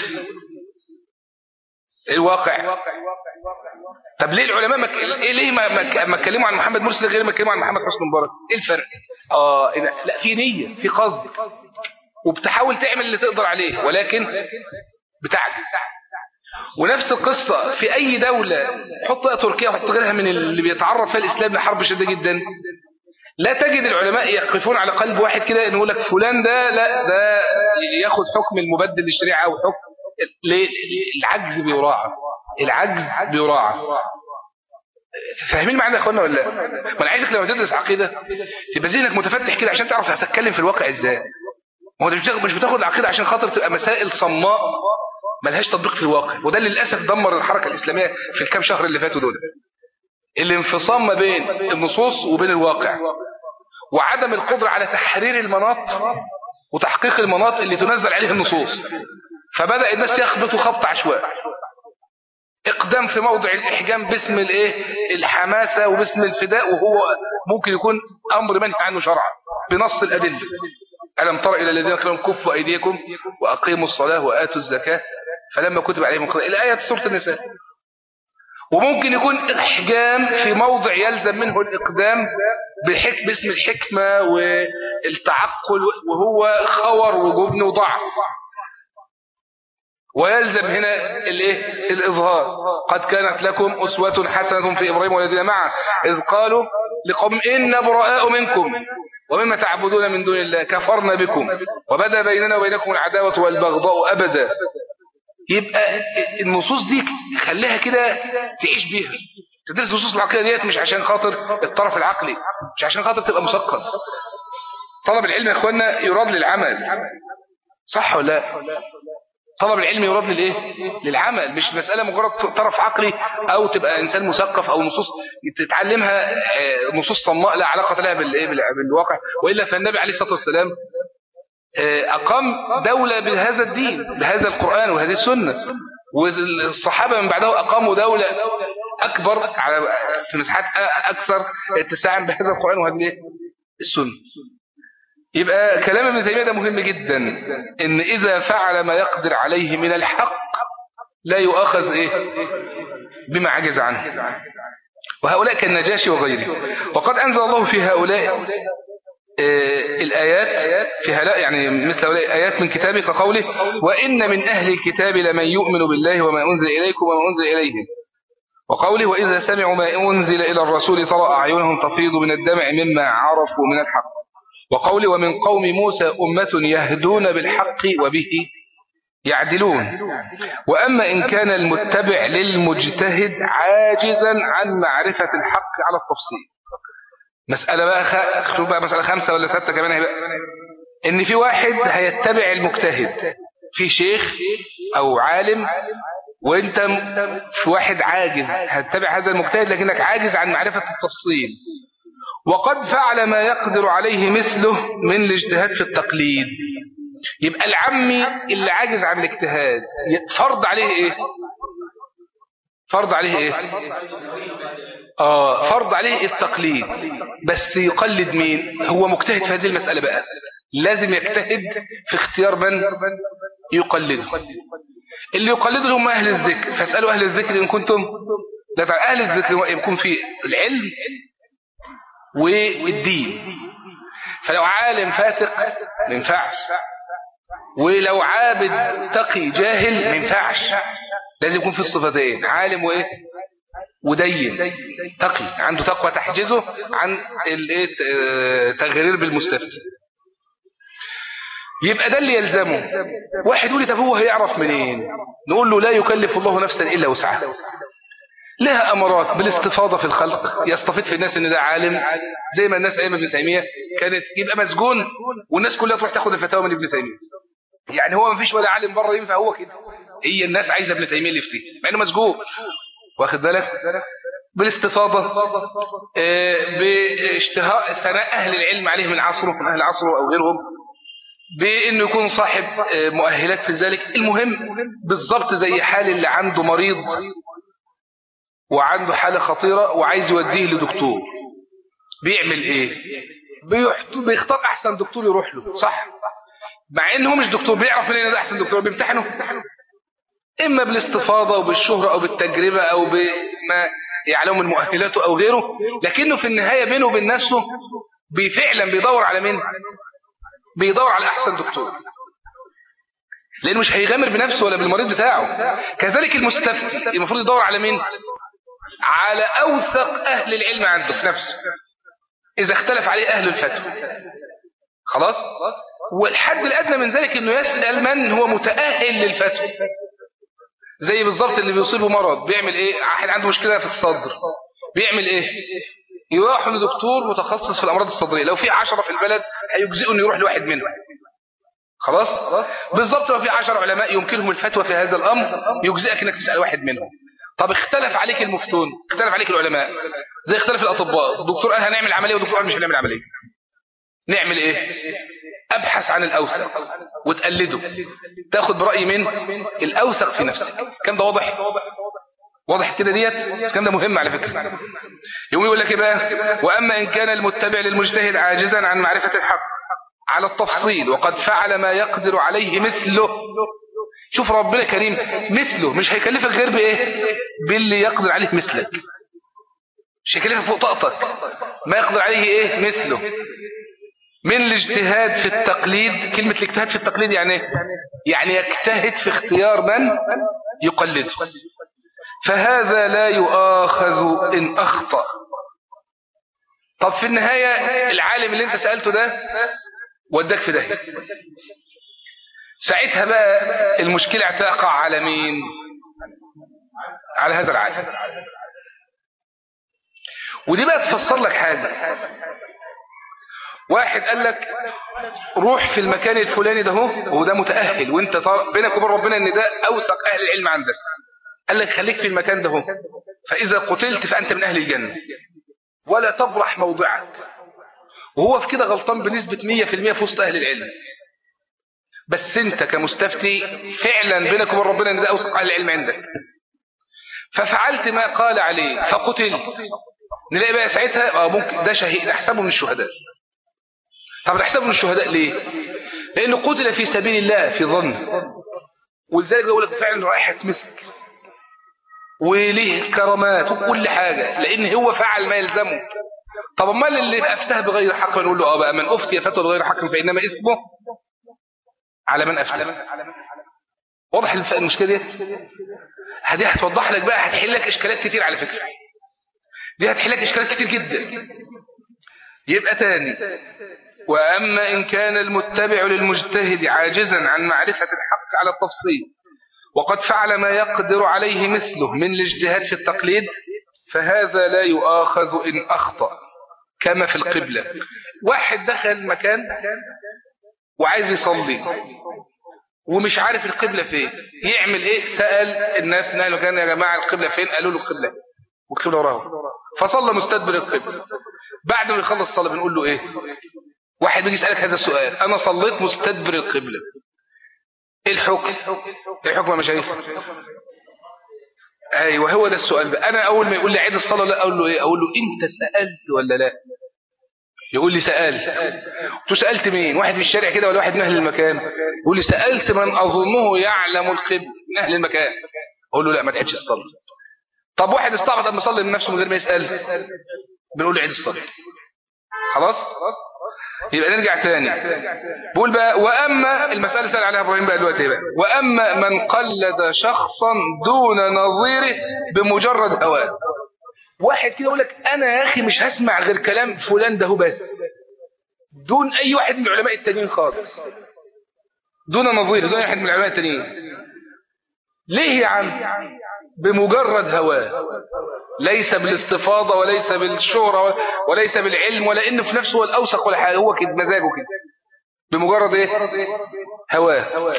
الواقع طب ليه العلماء مك... إيه ليه ما ما ما اتكلموا عن محمد مرسي غير ما اتكلموا عن محمد حسني مبارك ايه الفرق اه إيه لا في نية في قصد وبتحاول تعمل اللي تقدر عليه ولكن بتعجز ونفس القصة في أي دولة حط تركيا حط غيرها من اللي بيتعرض فيها الإسلام لحرب شديدة جدا لا تجد العلماء يقفون على قلب واحد كده إنه يقول لك فلان ده لا ده ياخد حكم المبدل للشريعة أو حكم ليه العجز بيراعى العجز بيراعى فاهمين معانا يا اخوانا ولا لا ما انا عايزك لما تدرس عقيده تبقى ذهنك متفتح كده عشان تعرف هتتكلم في الواقع ازاي ما هو مش مش بتاخد العقيده عشان خاطر تبقى مسائل صماء ملهاش تطبيق في الواقع وده اللي للاسف دمر الحركه الاسلاميه في الكام شهر اللي فاتوا دول الانفصام ما بين النصوص وبين الواقع وعدم القدره على تحرير المناط وتحقيق المناط اللي تنزل عليه النصوص فبدأ الناس يخبطوا خبط عشوائي اقدام في موضع الاحجام باسم الايه الحماسة وباسم الفداء وهو ممكن يكون امر منهي عنه شرعا بنص الادله ألم تر إلى الذين قالوا كفوا أيديكم وأقيموا الصلاة وآتوا الزكاة فلما كتب عليهم القتال الآية في سورة النساء وممكن يكون إحجام في موضع يلزم منه الإقدام بحك باسم الحكمة والتعقل وهو خور وجبن وضعف ويلزم هنا الايه الاظهار قد كانت لكم اسوه حسنه في ابراهيم والذين معه اذ قالوا لقوم ان براء منكم ومما تعبدون من دون الله كفرنا بكم وبدا بيننا وبينكم العداوه والبغضاء ابدا يبقى النصوص دي خليها كده تعيش بيها تدرس نصوص العقيده ديت مش عشان خاطر الطرف العقلي مش عشان خاطر تبقى مثقف طلب العلم يا اخوانا يراد للعمل صح ولا لا طلب العلم يراد للايه للعمل مش مسألة مجرد طرف عقلي او تبقى انسان مثقف او نصوص تتعلمها نصوص صماء لا علاقة لها بالايه بالواقع والا فالنبي عليه الصلاة والسلام اقام دولة بهذا الدين بهذا القرآن وهذه السنة والصحابة من بعده اقاموا دولة اكبر على في مساحات اكثر اتساعا بهذا القرآن وهذه السنة يبقى كلام ابن تيمية ده مهم جدا ان اذا فعل ما يقدر عليه من الحق لا يؤخذ ايه بما عجز عنه وهؤلاء كالنجاشي وغيره وقد انزل الله في هؤلاء آه الآيات في هؤلاء يعني مثل هؤلاء الآيات من كتابه كقوله وإن من أهل الكتاب لمن يؤمن بالله وما أنزل إليكم وما أنزل إليهم وقوله وإذا سمعوا ما أنزل إلى الرسول ترى أعينهم تفيض من الدمع مما عرفوا من الحق وقول ومن قوم موسى أمة يهدون بالحق وبه يعدلون وأما إن كان المتبع للمجتهد عاجزا عن معرفة الحق على التفصيل مسألة بقى خ... شوف بقى مسألة خمسة ولا ستة كمان هيبقى إن في واحد هيتبع المجتهد في شيخ أو عالم وانت في واحد عاجز هتتبع هذا المجتهد لكنك عاجز عن معرفة التفصيل وقد فعل ما يقدر عليه مثله من الاجتهاد في التقليد يبقى العمي اللي عاجز عن الاجتهاد فرض عليه ايه فرض عليه ايه اه فرض عليه التقليد بس يقلد مين هو مجتهد في هذه المسألة بقى لازم يجتهد في اختيار من يقلده اللي يقلده هم اهل الذكر فاسألوا اهل الذكر ان كنتم لا اهل الذكر يكون في العلم والدين فلو عالم فاسق ما ينفعش ولو عابد تقي جاهل ما ينفعش لازم يكون في الصفتين عالم وايه ودين تقي عنده تقوى تحجزه عن التغرير بالمستفتي يبقى ده اللي يلزمه واحد يقول لي طب هو هيعرف منين نقول له لا يكلف الله نفسا الا وسعها لها أمارات بالاستفاضة في الخلق يستفيد في الناس ان ده عالم زي ما الناس ايام ابن تيمية كانت يبقى مسجون والناس كلها تروح تاخد الفتاوى من ابن تيمية يعني هو ما فيش ولا عالم بره ينفع هو كده هي الناس عايزة ابن تيمية اللي يفتي مع انه مسجون واخد بالك بالاستفاضة باشتهاء ثناء أهل العلم عليه من عصره من أهل عصره أو غيرهم بأنه يكون صاحب مؤهلات في ذلك المهم بالضبط زي حال اللي عنده مريض وعنده حالة خطيرة وعايز يوديه لدكتور بيعمل ايه بيختار احسن دكتور يروح له صح مع ان هو مش دكتور بيعرف منين ده احسن دكتور بيمتحنه اما بالاستفاضه او بالشهره او بالتجربه او بما يعلم من مؤهلاته او غيره لكنه في النهايه بينه وبين نفسه فعلا بيدور على مين بيدور على احسن دكتور لانه مش هيغامر بنفسه ولا بالمريض بتاعه كذلك المستفتي المفروض يدور على مين على اوثق اهل العلم عنده في نفسه اذا اختلف عليه اهل الفتوى خلاص والحد الادنى من ذلك انه يسال من هو متاهل للفتوى زي بالظبط اللي بيصيبه مرض بيعمل ايه واحد عنده مشكله في الصدر بيعمل ايه يروح لدكتور متخصص في الامراض الصدريه لو في عشرة في البلد هيجزئه انه يروح لواحد منهم خلاص بالظبط لو في عشر علماء يمكنهم الفتوى في هذا الامر يجزئك انك تسال واحد منهم طب اختلف عليك المفتون اختلف عليك العلماء زي اختلف الاطباء الدكتور قال هنعمل عمليه والدكتور قال مش هنعمل عمليه نعمل ايه ابحث عن الاوثق وتقلده تاخد براي من الاوثق في نفسك كم ده واضح واضح كده ديت الكلام ده مهم على فكره يقوم يقول لك ايه بقى واما ان كان المتبع للمجتهد عاجزا عن معرفه الحق على التفصيل وقد فعل ما يقدر عليه مثله شوف ربنا كريم مثله مش هيكلفك غير بايه باللي يقدر عليه مثلك مش هيكلفك فوق طاقتك ما يقدر عليه ايه مثله من الاجتهاد في التقليد كلمة الاجتهاد في التقليد يعني ايه يعني يجتهد في اختيار من يقلده فهذا لا يؤاخذ إن أخطأ طب في النهاية العالم اللي انت سألته ده وداك في ده ساعتها بقى المشكلة هتقع على مين على هذا العالم ودي بقى تفسر لك حاجة واحد قال لك روح في المكان الفلاني ده هو وده متأهل وانت بينك وبين ربنا ان ده اوثق اهل العلم عندك قال لك خليك في المكان ده هو فاذا قتلت فانت من اهل الجنة ولا تبرح موضعك وهو في كده غلطان بنسبة 100% في وسط اهل العلم بس انت كمستفتي فعلا بينك وبين ربنا ان ده اوثق اهل العلم عندك ففعلت ما قال عليه فقتل نلاقي بقى ساعتها اه ممكن ده شهيد نحسبه من الشهداء طب نحسبه من الشهداء ليه لانه قتل في سبيل الله في ظن ولذلك بقول لك فعلا رائحه مسك وليه كرامات وكل حاجه لان هو فعل ما يلزمه طب امال اللي افتاه بغير حق نقول له اه بقى من افتي فتوى بغير حق فانما اسمه على من افتى واضح المشكله دي هدي هتوضح لك بقى هتحل لك اشكالات كتير على فكره دي هتحل لك اشكالات كتير جدا يبقى تاني وأما إن كان المتبع للمجتهد عاجزا عن معرفة الحق على التفصيل وقد فعل ما يقدر عليه مثله من الاجتهاد في التقليد فهذا لا يؤاخذ إن أخطأ كما في القبلة واحد دخل مكان وعايز يصلي ومش عارف القبلة فين يعمل ايه سأل الناس نقلوا كان يا جماعة القبلة فين قالوا له القبلة والقبلة وراه فصلى مستدبر القبلة بعد ما يخلص الصلاة بنقول له ايه واحد بيجي يسألك هذا السؤال أنا صليت مستدبر القبلة إيه الحكم إيه الحكم يا مشايخ أيوة هو ده السؤال بقى أنا أول ما يقول لي عيد الصلاة لا أقول له إيه أقول له أنت سألت ولا لا يقول لي سألت قلت سألت مين واحد في الشارع كده ولا واحد من أهل المكان يقول لي سألت من أظنه يعلم القبل من أهل المكان أقول له لا ما تعيدش الصلاة طب واحد استعبط أما يصلي لنفسه من غير ما يسأل بنقول له عيد الصلاة خلاص يبقى نرجع تاني بقول بقى وأما المسألة سأل عليها إبراهيم بقى دلوقتي بقى وأما من قلد شخصا دون نظيره بمجرد هواه واحد كده يقول لك أنا يا أخي مش هسمع غير كلام فلان ده بس دون أي واحد من العلماء التانيين خالص دون نظير دون أي واحد من العلماء التانيين ليه يا عم بمجرد هواه ليس بالاستفاضة وليس بالشهرة وليس بالعلم ولا إنه في نفسه هو الأوسق ولا حاجة هو كده مزاجه كده بمجرد إيه هواه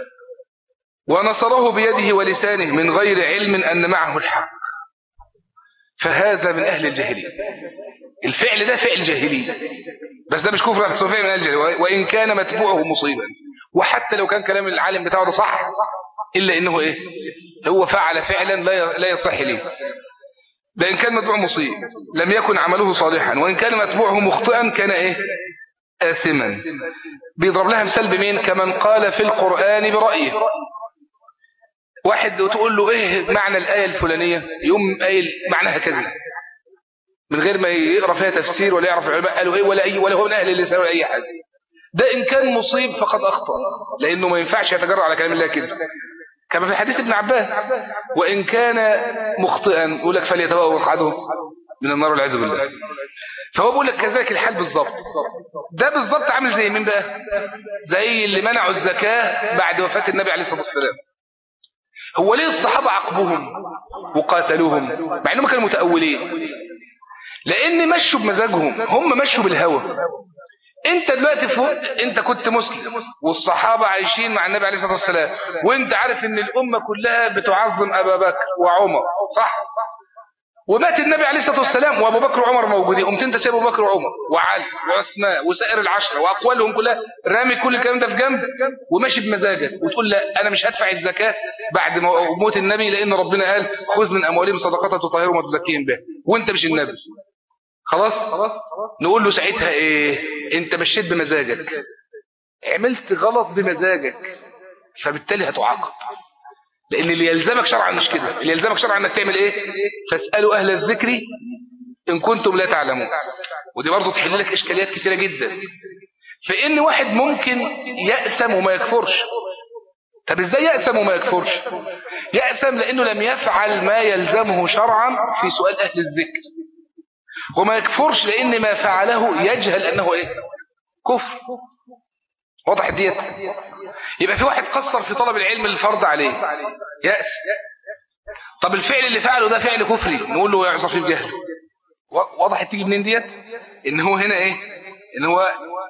ونصره بيده ولسانه من غير علم أن معه الحق فهذا من أهل الجاهلية الفعل ده فعل جاهلي بس ده مش كفر بس هو فعل من أهل الجاهلية وإن كان متبوعه مصيبا وحتى لو كان كلام العالم بتاعه ده صح إلا إنه إيه هو فعل فعلا لا لا يصح ليه ده إن كان متبوع مصيب لم يكن عمله صالحا وإن كان متبوعه مخطئا كان إيه آثما بيضرب لها مثال بمين كمن قال في القرآن برأيه واحد تقول له ايه معنى الآية الفلانية يوم قايل معناها كذا من غير ما يقرأ فيها تفسير ولا يعرف العلماء قالوا ايه ولا اي ولا هو من اهل اللسان ولا اي حاجة ده ان كان مصيب فقد اخطأ لانه ما ينفعش يتجرأ على كلام الله كده كما في حديث ابن عباس وان كان مخطئا يقول لك فليتبوأ مقعده من النار والعياذ بالله فهو بيقول لك كذلك الحال بالظبط ده بالظبط عامل زي مين بقى زي اللي منعوا الزكاة بعد وفاة النبي عليه الصلاة والسلام هو ليه الصحابة عقبوهم وقاتلوهم مع انهم كانوا متأولين لان مشوا بمزاجهم هم مشوا بالهوى انت دلوقتي فوق انت كنت مسلم والصحابة عايشين مع النبي عليه الصلاة والسلام وانت عارف ان الامة كلها بتعظم ابا بكر وعمر صح ومات النبي عليه الصلاة والسلام وابو بكر وعمر موجودين قمت انت سيب ابو بكر وعمر وعلي وعثمان وسائر العشرة واقوالهم كلها رامي كل الكلام ده في جنب وماشي بمزاجك وتقول لا انا مش هدفع الزكاة بعد موت النبي لان ربنا قال خذ من اموالهم صدقات تطهرهم وتزكيهم بها وانت مش النبي خلاص نقول له ساعتها ايه انت مشيت بمزاجك عملت غلط بمزاجك فبالتالي هتعاقب لان اللي يلزمك شرعا مش كده اللي يلزمك شرعا انك تعمل ايه فاسالوا اهل الذكر ان كنتم لا تعلمون ودي برضه تحل لك اشكاليات كثيره جدا فان واحد ممكن يأسم وما يكفرش طب ازاي يأسم وما يكفرش يأسم لانه لم يفعل ما يلزمه شرعا في سؤال اهل الذكر وما يكفرش لان ما فعله يجهل انه ايه كفر واضح ديت يبقى في واحد قصر في طلب العلم الفرض عليه يأس طب الفعل اللي فعله ده فعل كفري نقول له يعصى فيه بجهل واضح تيجي منين ديت ان هو هنا ايه ان هو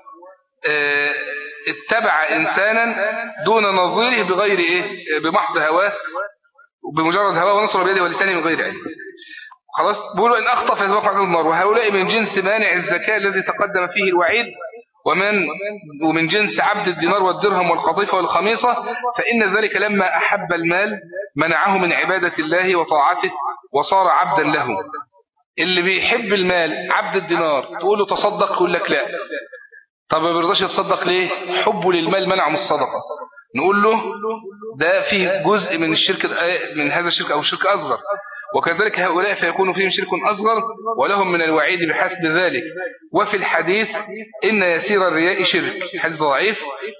اه اتبع انسانا دون نظيره بغير ايه بمحض هواه بمجرد هواه ونصر بيده ولسانه من غير علم خلاص بيقولوا ان اخطا فيتوقع النار وهؤلاء من جنس مانع الزكاه الذي تقدم فيه الوعيد ومن ومن جنس عبد الدينار والدرهم والقطيفة والخميصة فإن ذلك لما أحب المال منعه من عبادة الله وطاعته وصار عبدا له اللي بيحب المال عبد الدينار تقول له تصدق يقول لك لا طب ما بيرضاش يتصدق ليه حبه للمال منعه من الصدقة نقول له ده فيه جزء من الشرك من هذا الشرك أو شرك أصغر وكذلك هؤلاء فيكون فيهم شرك أصغر ولهم من الوعيد بحسب ذلك وفي الحديث إن يسير الرياء شرك حديث ضعيف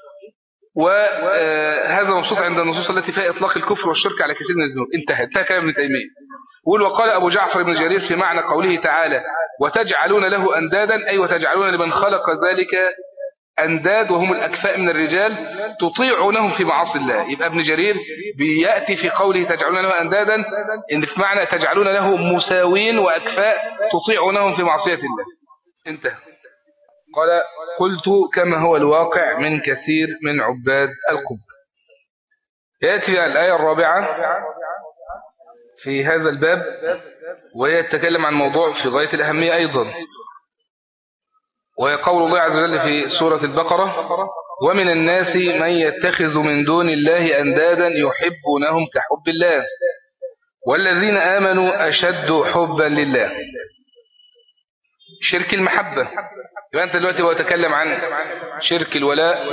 وهذا مبسوط عند النصوص التي فيها إطلاق الكفر والشرك على كثير من الذنوب انتهى انتهى كلام ابن تيمية يقول وقال أبو جعفر بن جرير في معنى قوله تعالى وتجعلون له أندادا أي وتجعلون لمن خلق ذلك أنداد وهم الأكفاء من الرجال تطيعونهم في معاصي الله يبقى ابن جرير بيأتي في قوله تجعلون له أندادا إن في معنى تجعلون له مساوين وأكفاء تطيعونهم في معصية الله انتهى قال قلت كما هو الواقع من كثير من عباد القبة يأتي الآية الرابعة في هذا الباب وهي تتكلم عن موضوع في غاية الأهمية أيضا وهي قول الله عز وجل في سورة البقرة ومن الناس من يتخذ من دون الله أندادا يحبونهم كحب الله والذين آمنوا أشد حبا لله شرك المحبة يبقى أنت دلوقتي هو يتكلم عن شرك الولاء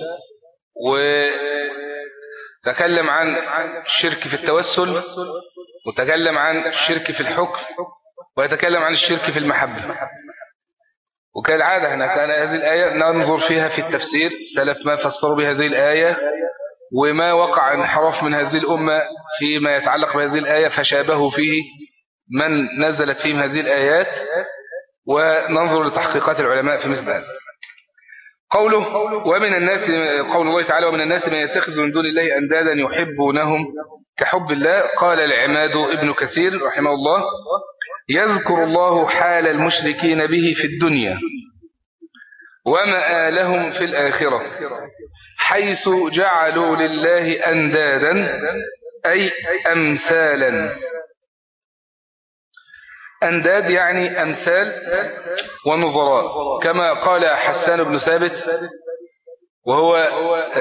وتكلم عن الشرك في التوسل وتكلم عن الشرك في الحكم ويتكلم عن الشرك في المحبة وكالعادة هنا كان هذه الآية ننظر فيها في التفسير سلف ما فسروا بهذه الآية وما وقع انحراف من هذه الأمة فيما يتعلق بهذه الآية فشابهوا فيه من نزلت فيهم هذه الآيات وننظر لتحقيقات العلماء في مثل هذا قوله ومن الناس قول الله تعالى ومن الناس من يتخذ من دون الله أندادا يحبونهم كحب الله قال العماد ابن كثير رحمه الله يذكر الله حال المشركين به في الدنيا ومآلهم في الآخرة حيث جعلوا لله أندادا أي أمثالا أنداد يعني أمثال ونظراء كما قال حسان بن ثابت وهو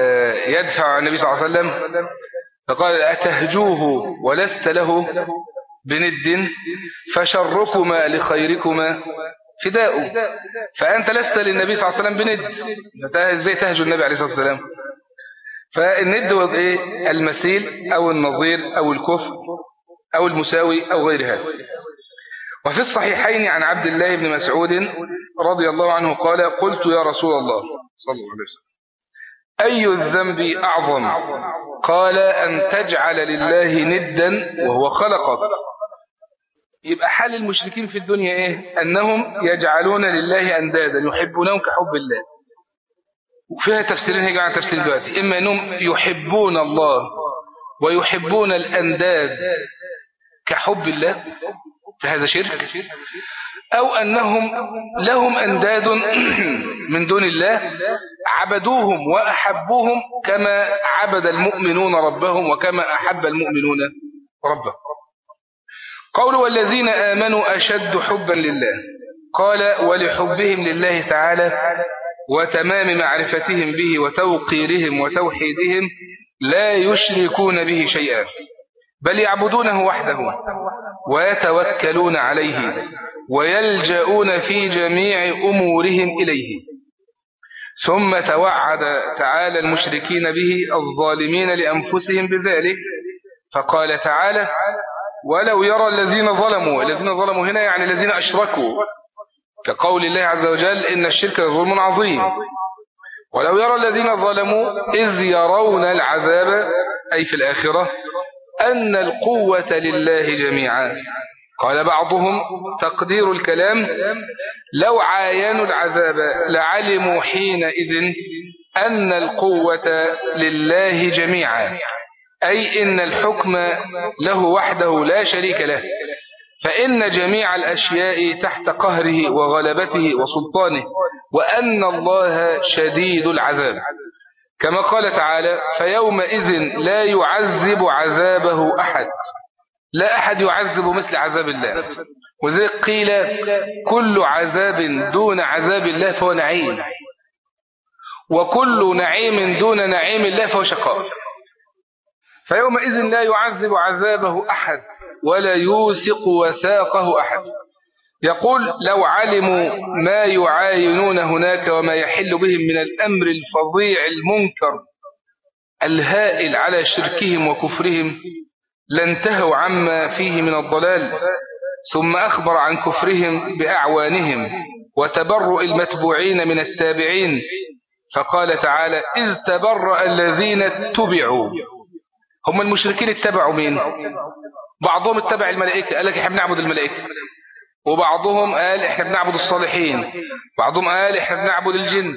يدفع عن النبي صلى الله عليه وسلم فقال أتهجوه ولست له بند فشركما لخيركما فداء فأنت لست للنبي صلى الله عليه وسلم بند ازاي تهجو النبي عليه الصلاة والسلام فالند هو ايه المثيل او النظير او الكفر او المساوي او غير هذا وفي الصحيحين عن عبد الله بن مسعود رضي الله عنه قال قلت يا رسول الله صلى الله عليه وسلم أي الذنب أعظم قال أن تجعل لله ندا وهو خلقك يبقى حال المشركين في الدنيا إيه أنهم يجعلون لله أندادا يحبونهم كحب الله وفيها تفسيرين هي جماعة تفسير دلوقتي إما أنهم يحبون الله ويحبون الأنداد كحب الله فهذا شرك أو أنهم لهم أنداد من دون الله عبدوهم وأحبوهم كما عبد المؤمنون ربهم وكما أحب المؤمنون ربهم قول والذين آمنوا أشد حبا لله قال ولحبهم لله تعالى وتمام معرفتهم به وتوقيرهم وتوحيدهم لا يشركون به شيئا بل يعبدونه وحده ويتوكلون عليه ويلجؤون في جميع أمورهم إليه ثم توعد تعالى المشركين به الظالمين لأنفسهم بذلك فقال تعالى ولو يرى الذين ظلموا الذين ظلموا هنا يعني الذين أشركوا كقول الله عز وجل إن الشرك ظلم عظيم ولو يرى الذين ظلموا إذ يرون العذاب أي في الآخرة أن القوة لله جميعا قال بعضهم تقدير الكلام لو عاينوا العذاب لعلموا حينئذ أن القوة لله جميعا أي إن الحكم له وحده لا شريك له فإن جميع الأشياء تحت قهره وغلبته وسلطانه وأن الله شديد العذاب كما قال تعالى فيومئذ لا يعذب عذابه أحد لا أحد يعذب مثل عذاب الله وزي قيل كل عذاب دون عذاب الله فهو نعيم وكل نعيم دون نعيم الله فهو شقاء فيومئذ لا يعذب عذابه أحد ولا يوثق وثاقه أحد يقول لو علموا ما يعاينون هناك وما يحل بهم من الأمر الفظيع المنكر الهائل على شركهم وكفرهم لانتهوا عما فيه من الضلال ثم أخبر عن كفرهم بأعوانهم وتبرؤ المتبوعين من التابعين فقال تعالى إذ تبرأ الذين اتبعوا هم المشركين اتبعوا مين بعضهم اتبع الملائكة قال لك احنا بنعبد الملائكة وبعضهم قال احنا بنعبد الصالحين بعضهم قال احنا بنعبد الجن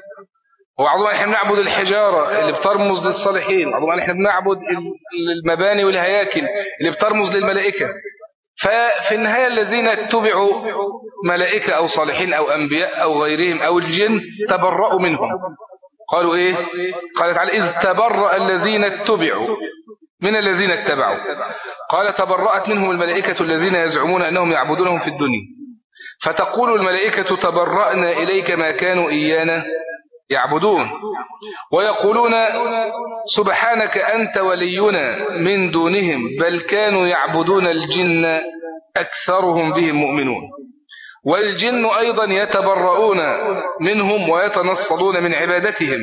وبعضهم قال احنا بنعبد الحجارة اللي بترمز للصالحين بعضهم قال احنا بنعبد المباني والهياكل اللي بترمز للملائكة ففي النهاية الذين اتبعوا ملائكة أو صالحين أو أنبياء أو غيرهم أو الجن تبرأوا منهم قالوا إيه قال تعالى إذ تبرأ الذين اتبعوا من الذين اتبعوا قال تبرأت منهم الملائكة الذين يزعمون أنهم يعبدونهم في الدنيا فتقول الملائكة تبرأنا إليك ما كانوا إيانا يعبدون ويقولون سبحانك أنت ولينا من دونهم بل كانوا يعبدون الجن أكثرهم بهم مؤمنون والجن أيضا يتبرؤون منهم ويتنصلون من عبادتهم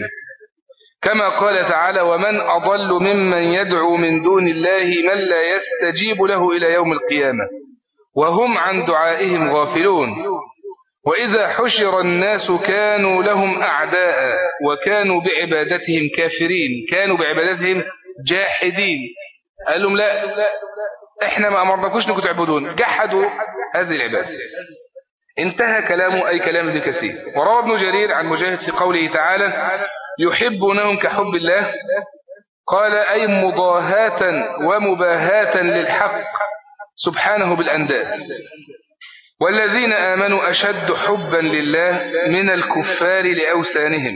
كما قال تعالى ومن أضل ممن يدعو من دون الله من لا يستجيب له إلى يوم القيامة وهم عن دعائهم غافلون وإذا حشر الناس كانوا لهم أعداء وكانوا بعبادتهم كافرين كانوا بعبادتهم جاحدين قال لهم لا احنا ما أمرناكوش انكم تعبدون جحدوا هذه العبادة انتهى كلامه أي كلام ابن كثير وروى ابن جرير عن مجاهد في قوله تعالى يحبونهم كحب الله قال أي مضاهاة ومباهاة للحق سبحانه بالأنداد والذين آمنوا أشد حبا لله من الكفار لأوثانهم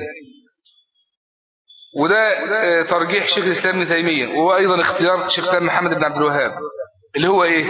وده ترجيح شيخ الإسلام ابن تيمية وهو أيضا اختيار شيخ الإسلام محمد بن عبد الوهاب اللي هو إيه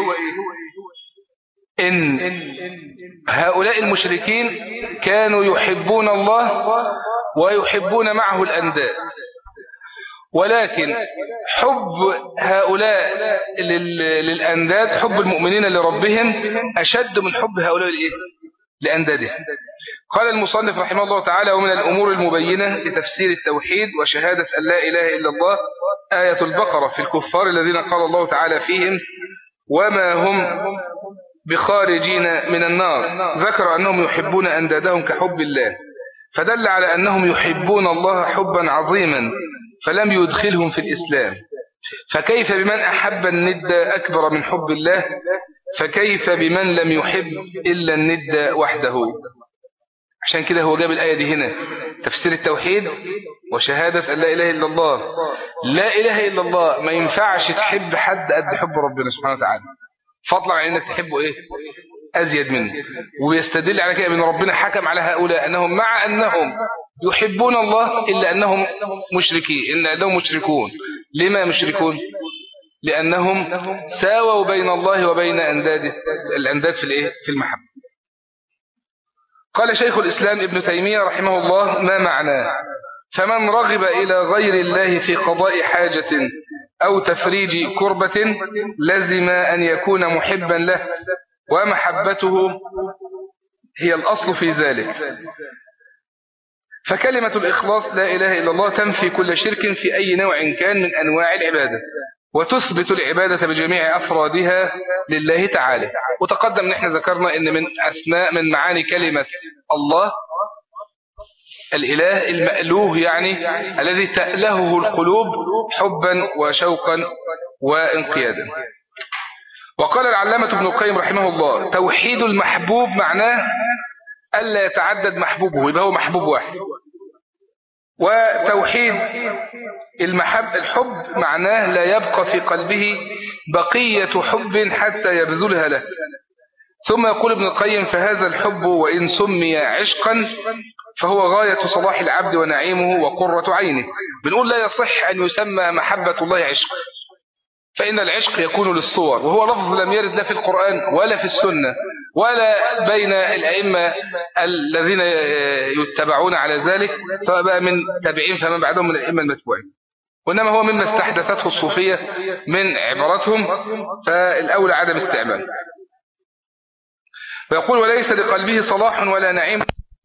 إن هؤلاء المشركين كانوا يحبون الله ويحبون معه الأنداد ولكن حب هؤلاء للأنداد حب المؤمنين لربهم أشد من حب هؤلاء الإيه؟ لأندادهم قال المصنف رحمه الله تعالى ومن الأمور المبينة لتفسير التوحيد وشهادة أن لا إله إلا الله آية البقرة في الكفار الذين قال الله تعالى فيهم وما هم بخارجين من النار ذكر أنهم يحبون أندادهم كحب الله فدل على أنهم يحبون الله حبا عظيما فلم يدخلهم في الإسلام فكيف بمن أحب الند أكبر من حب الله فكيف بمن لم يحب إلا الند وحده عشان كده هو جاب الآية دي هنا تفسير التوحيد وشهادة أن لا إله إلا الله لا إله إلا الله ما ينفعش تحب حد قد حب ربنا سبحانه وتعالى فضلا عن انك تحبه ايه ازيد منه ويستدل على كده ان ربنا حكم على هؤلاء انهم مع انهم يحبون الله الا انهم مشركين ان انهم مشركون لما مشركون لانهم ساووا بين الله وبين انداد الانداد في الايه في المحبه قال شيخ الاسلام ابن تيميه رحمه الله ما معناه فمن رغب إلى غير الله في قضاء حاجة أو تفريج كربة لزم أن يكون محبا له ومحبته هي الأصل في ذلك فكلمة الإخلاص لا إله إلا الله تنفي كل شرك في أي نوع كان من أنواع العبادة وتثبت العبادة بجميع أفرادها لله تعالى وتقدم نحن ذكرنا أن من أسماء من معاني كلمة الله الإله المألوه يعني الذي تألهه القلوب حبا وشوقا وانقيادا وقال العلامة ابن القيم رحمه الله توحيد المحبوب معناه ألا يتعدد محبوبه يبقى هو محبوب واحد وتوحيد المحب الحب معناه لا يبقى في قلبه بقية حب حتى يبذلها له ثم يقول ابن القيم فهذا الحب وإن سمي عشقا فهو غاية صلاح العبد ونعيمه وقرة عينه بنقول لا يصح أن يسمى محبة الله عشق فإن العشق يكون للصور وهو لفظ لم يرد لا في القرآن ولا في السنة ولا بين الأئمة الذين يتبعون على ذلك سواء بقى من تابعين فمن بعدهم من الأئمة المتبوعين وإنما هو مما استحدثته الصوفية من عباراتهم فالأولى عدم استعمال ويقول وليس لقلبه صلاح ولا نعيم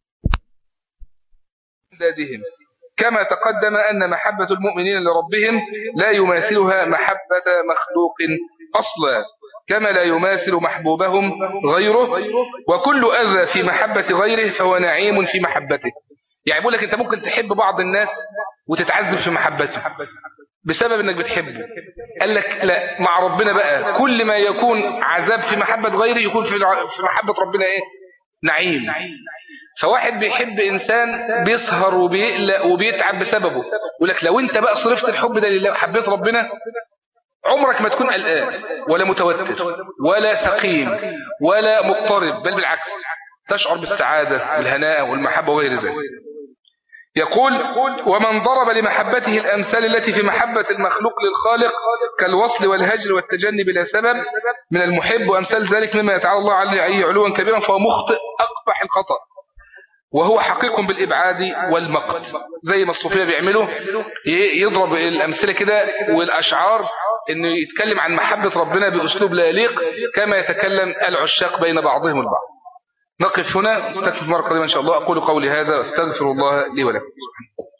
أجدادهم كما تقدم أن محبة المؤمنين لربهم لا يماثلها محبة مخلوق أصلا كما لا يماثل محبوبهم غيره وكل أذى في محبة غيره فهو نعيم في محبته يعني بقول لك أنت ممكن تحب بعض الناس وتتعذب في محبته بسبب أنك بتحبه قال لك لا مع ربنا بقى كل ما يكون عذاب في محبة غيره يكون في محبة ربنا إيه نعيم فواحد بيحب إنسان بيسهر وبيقلق وبيتعب بسببه يقول لك لو انت بقى صرفت الحب ده لله وحبيت ربنا عمرك ما تكون قلقان ولا متوتر ولا سقيم ولا مضطرب بل بالعكس تشعر بالسعادة والهناء والمحبة وغير ذلك يقول ومن ضرب لمحبته الأمثال التي في محبة المخلوق للخالق كالوصل والهجر والتجنب بلا سبب من المحب وأمثال ذلك مما يتعالى الله عليه علوا كبيرا فهو مخطئ أقبح الخطأ وهو حقيق بالإبعاد والمقت زي ما الصوفية بيعملوا يضرب الأمثلة كده والأشعار انه يتكلم عن محبة ربنا بأسلوب لا يليق كما يتكلم العشاق بين بعضهم البعض نقف هنا استكفر مرة قديمة إن شاء الله أقول قولي هذا واستغفر الله لي ولكم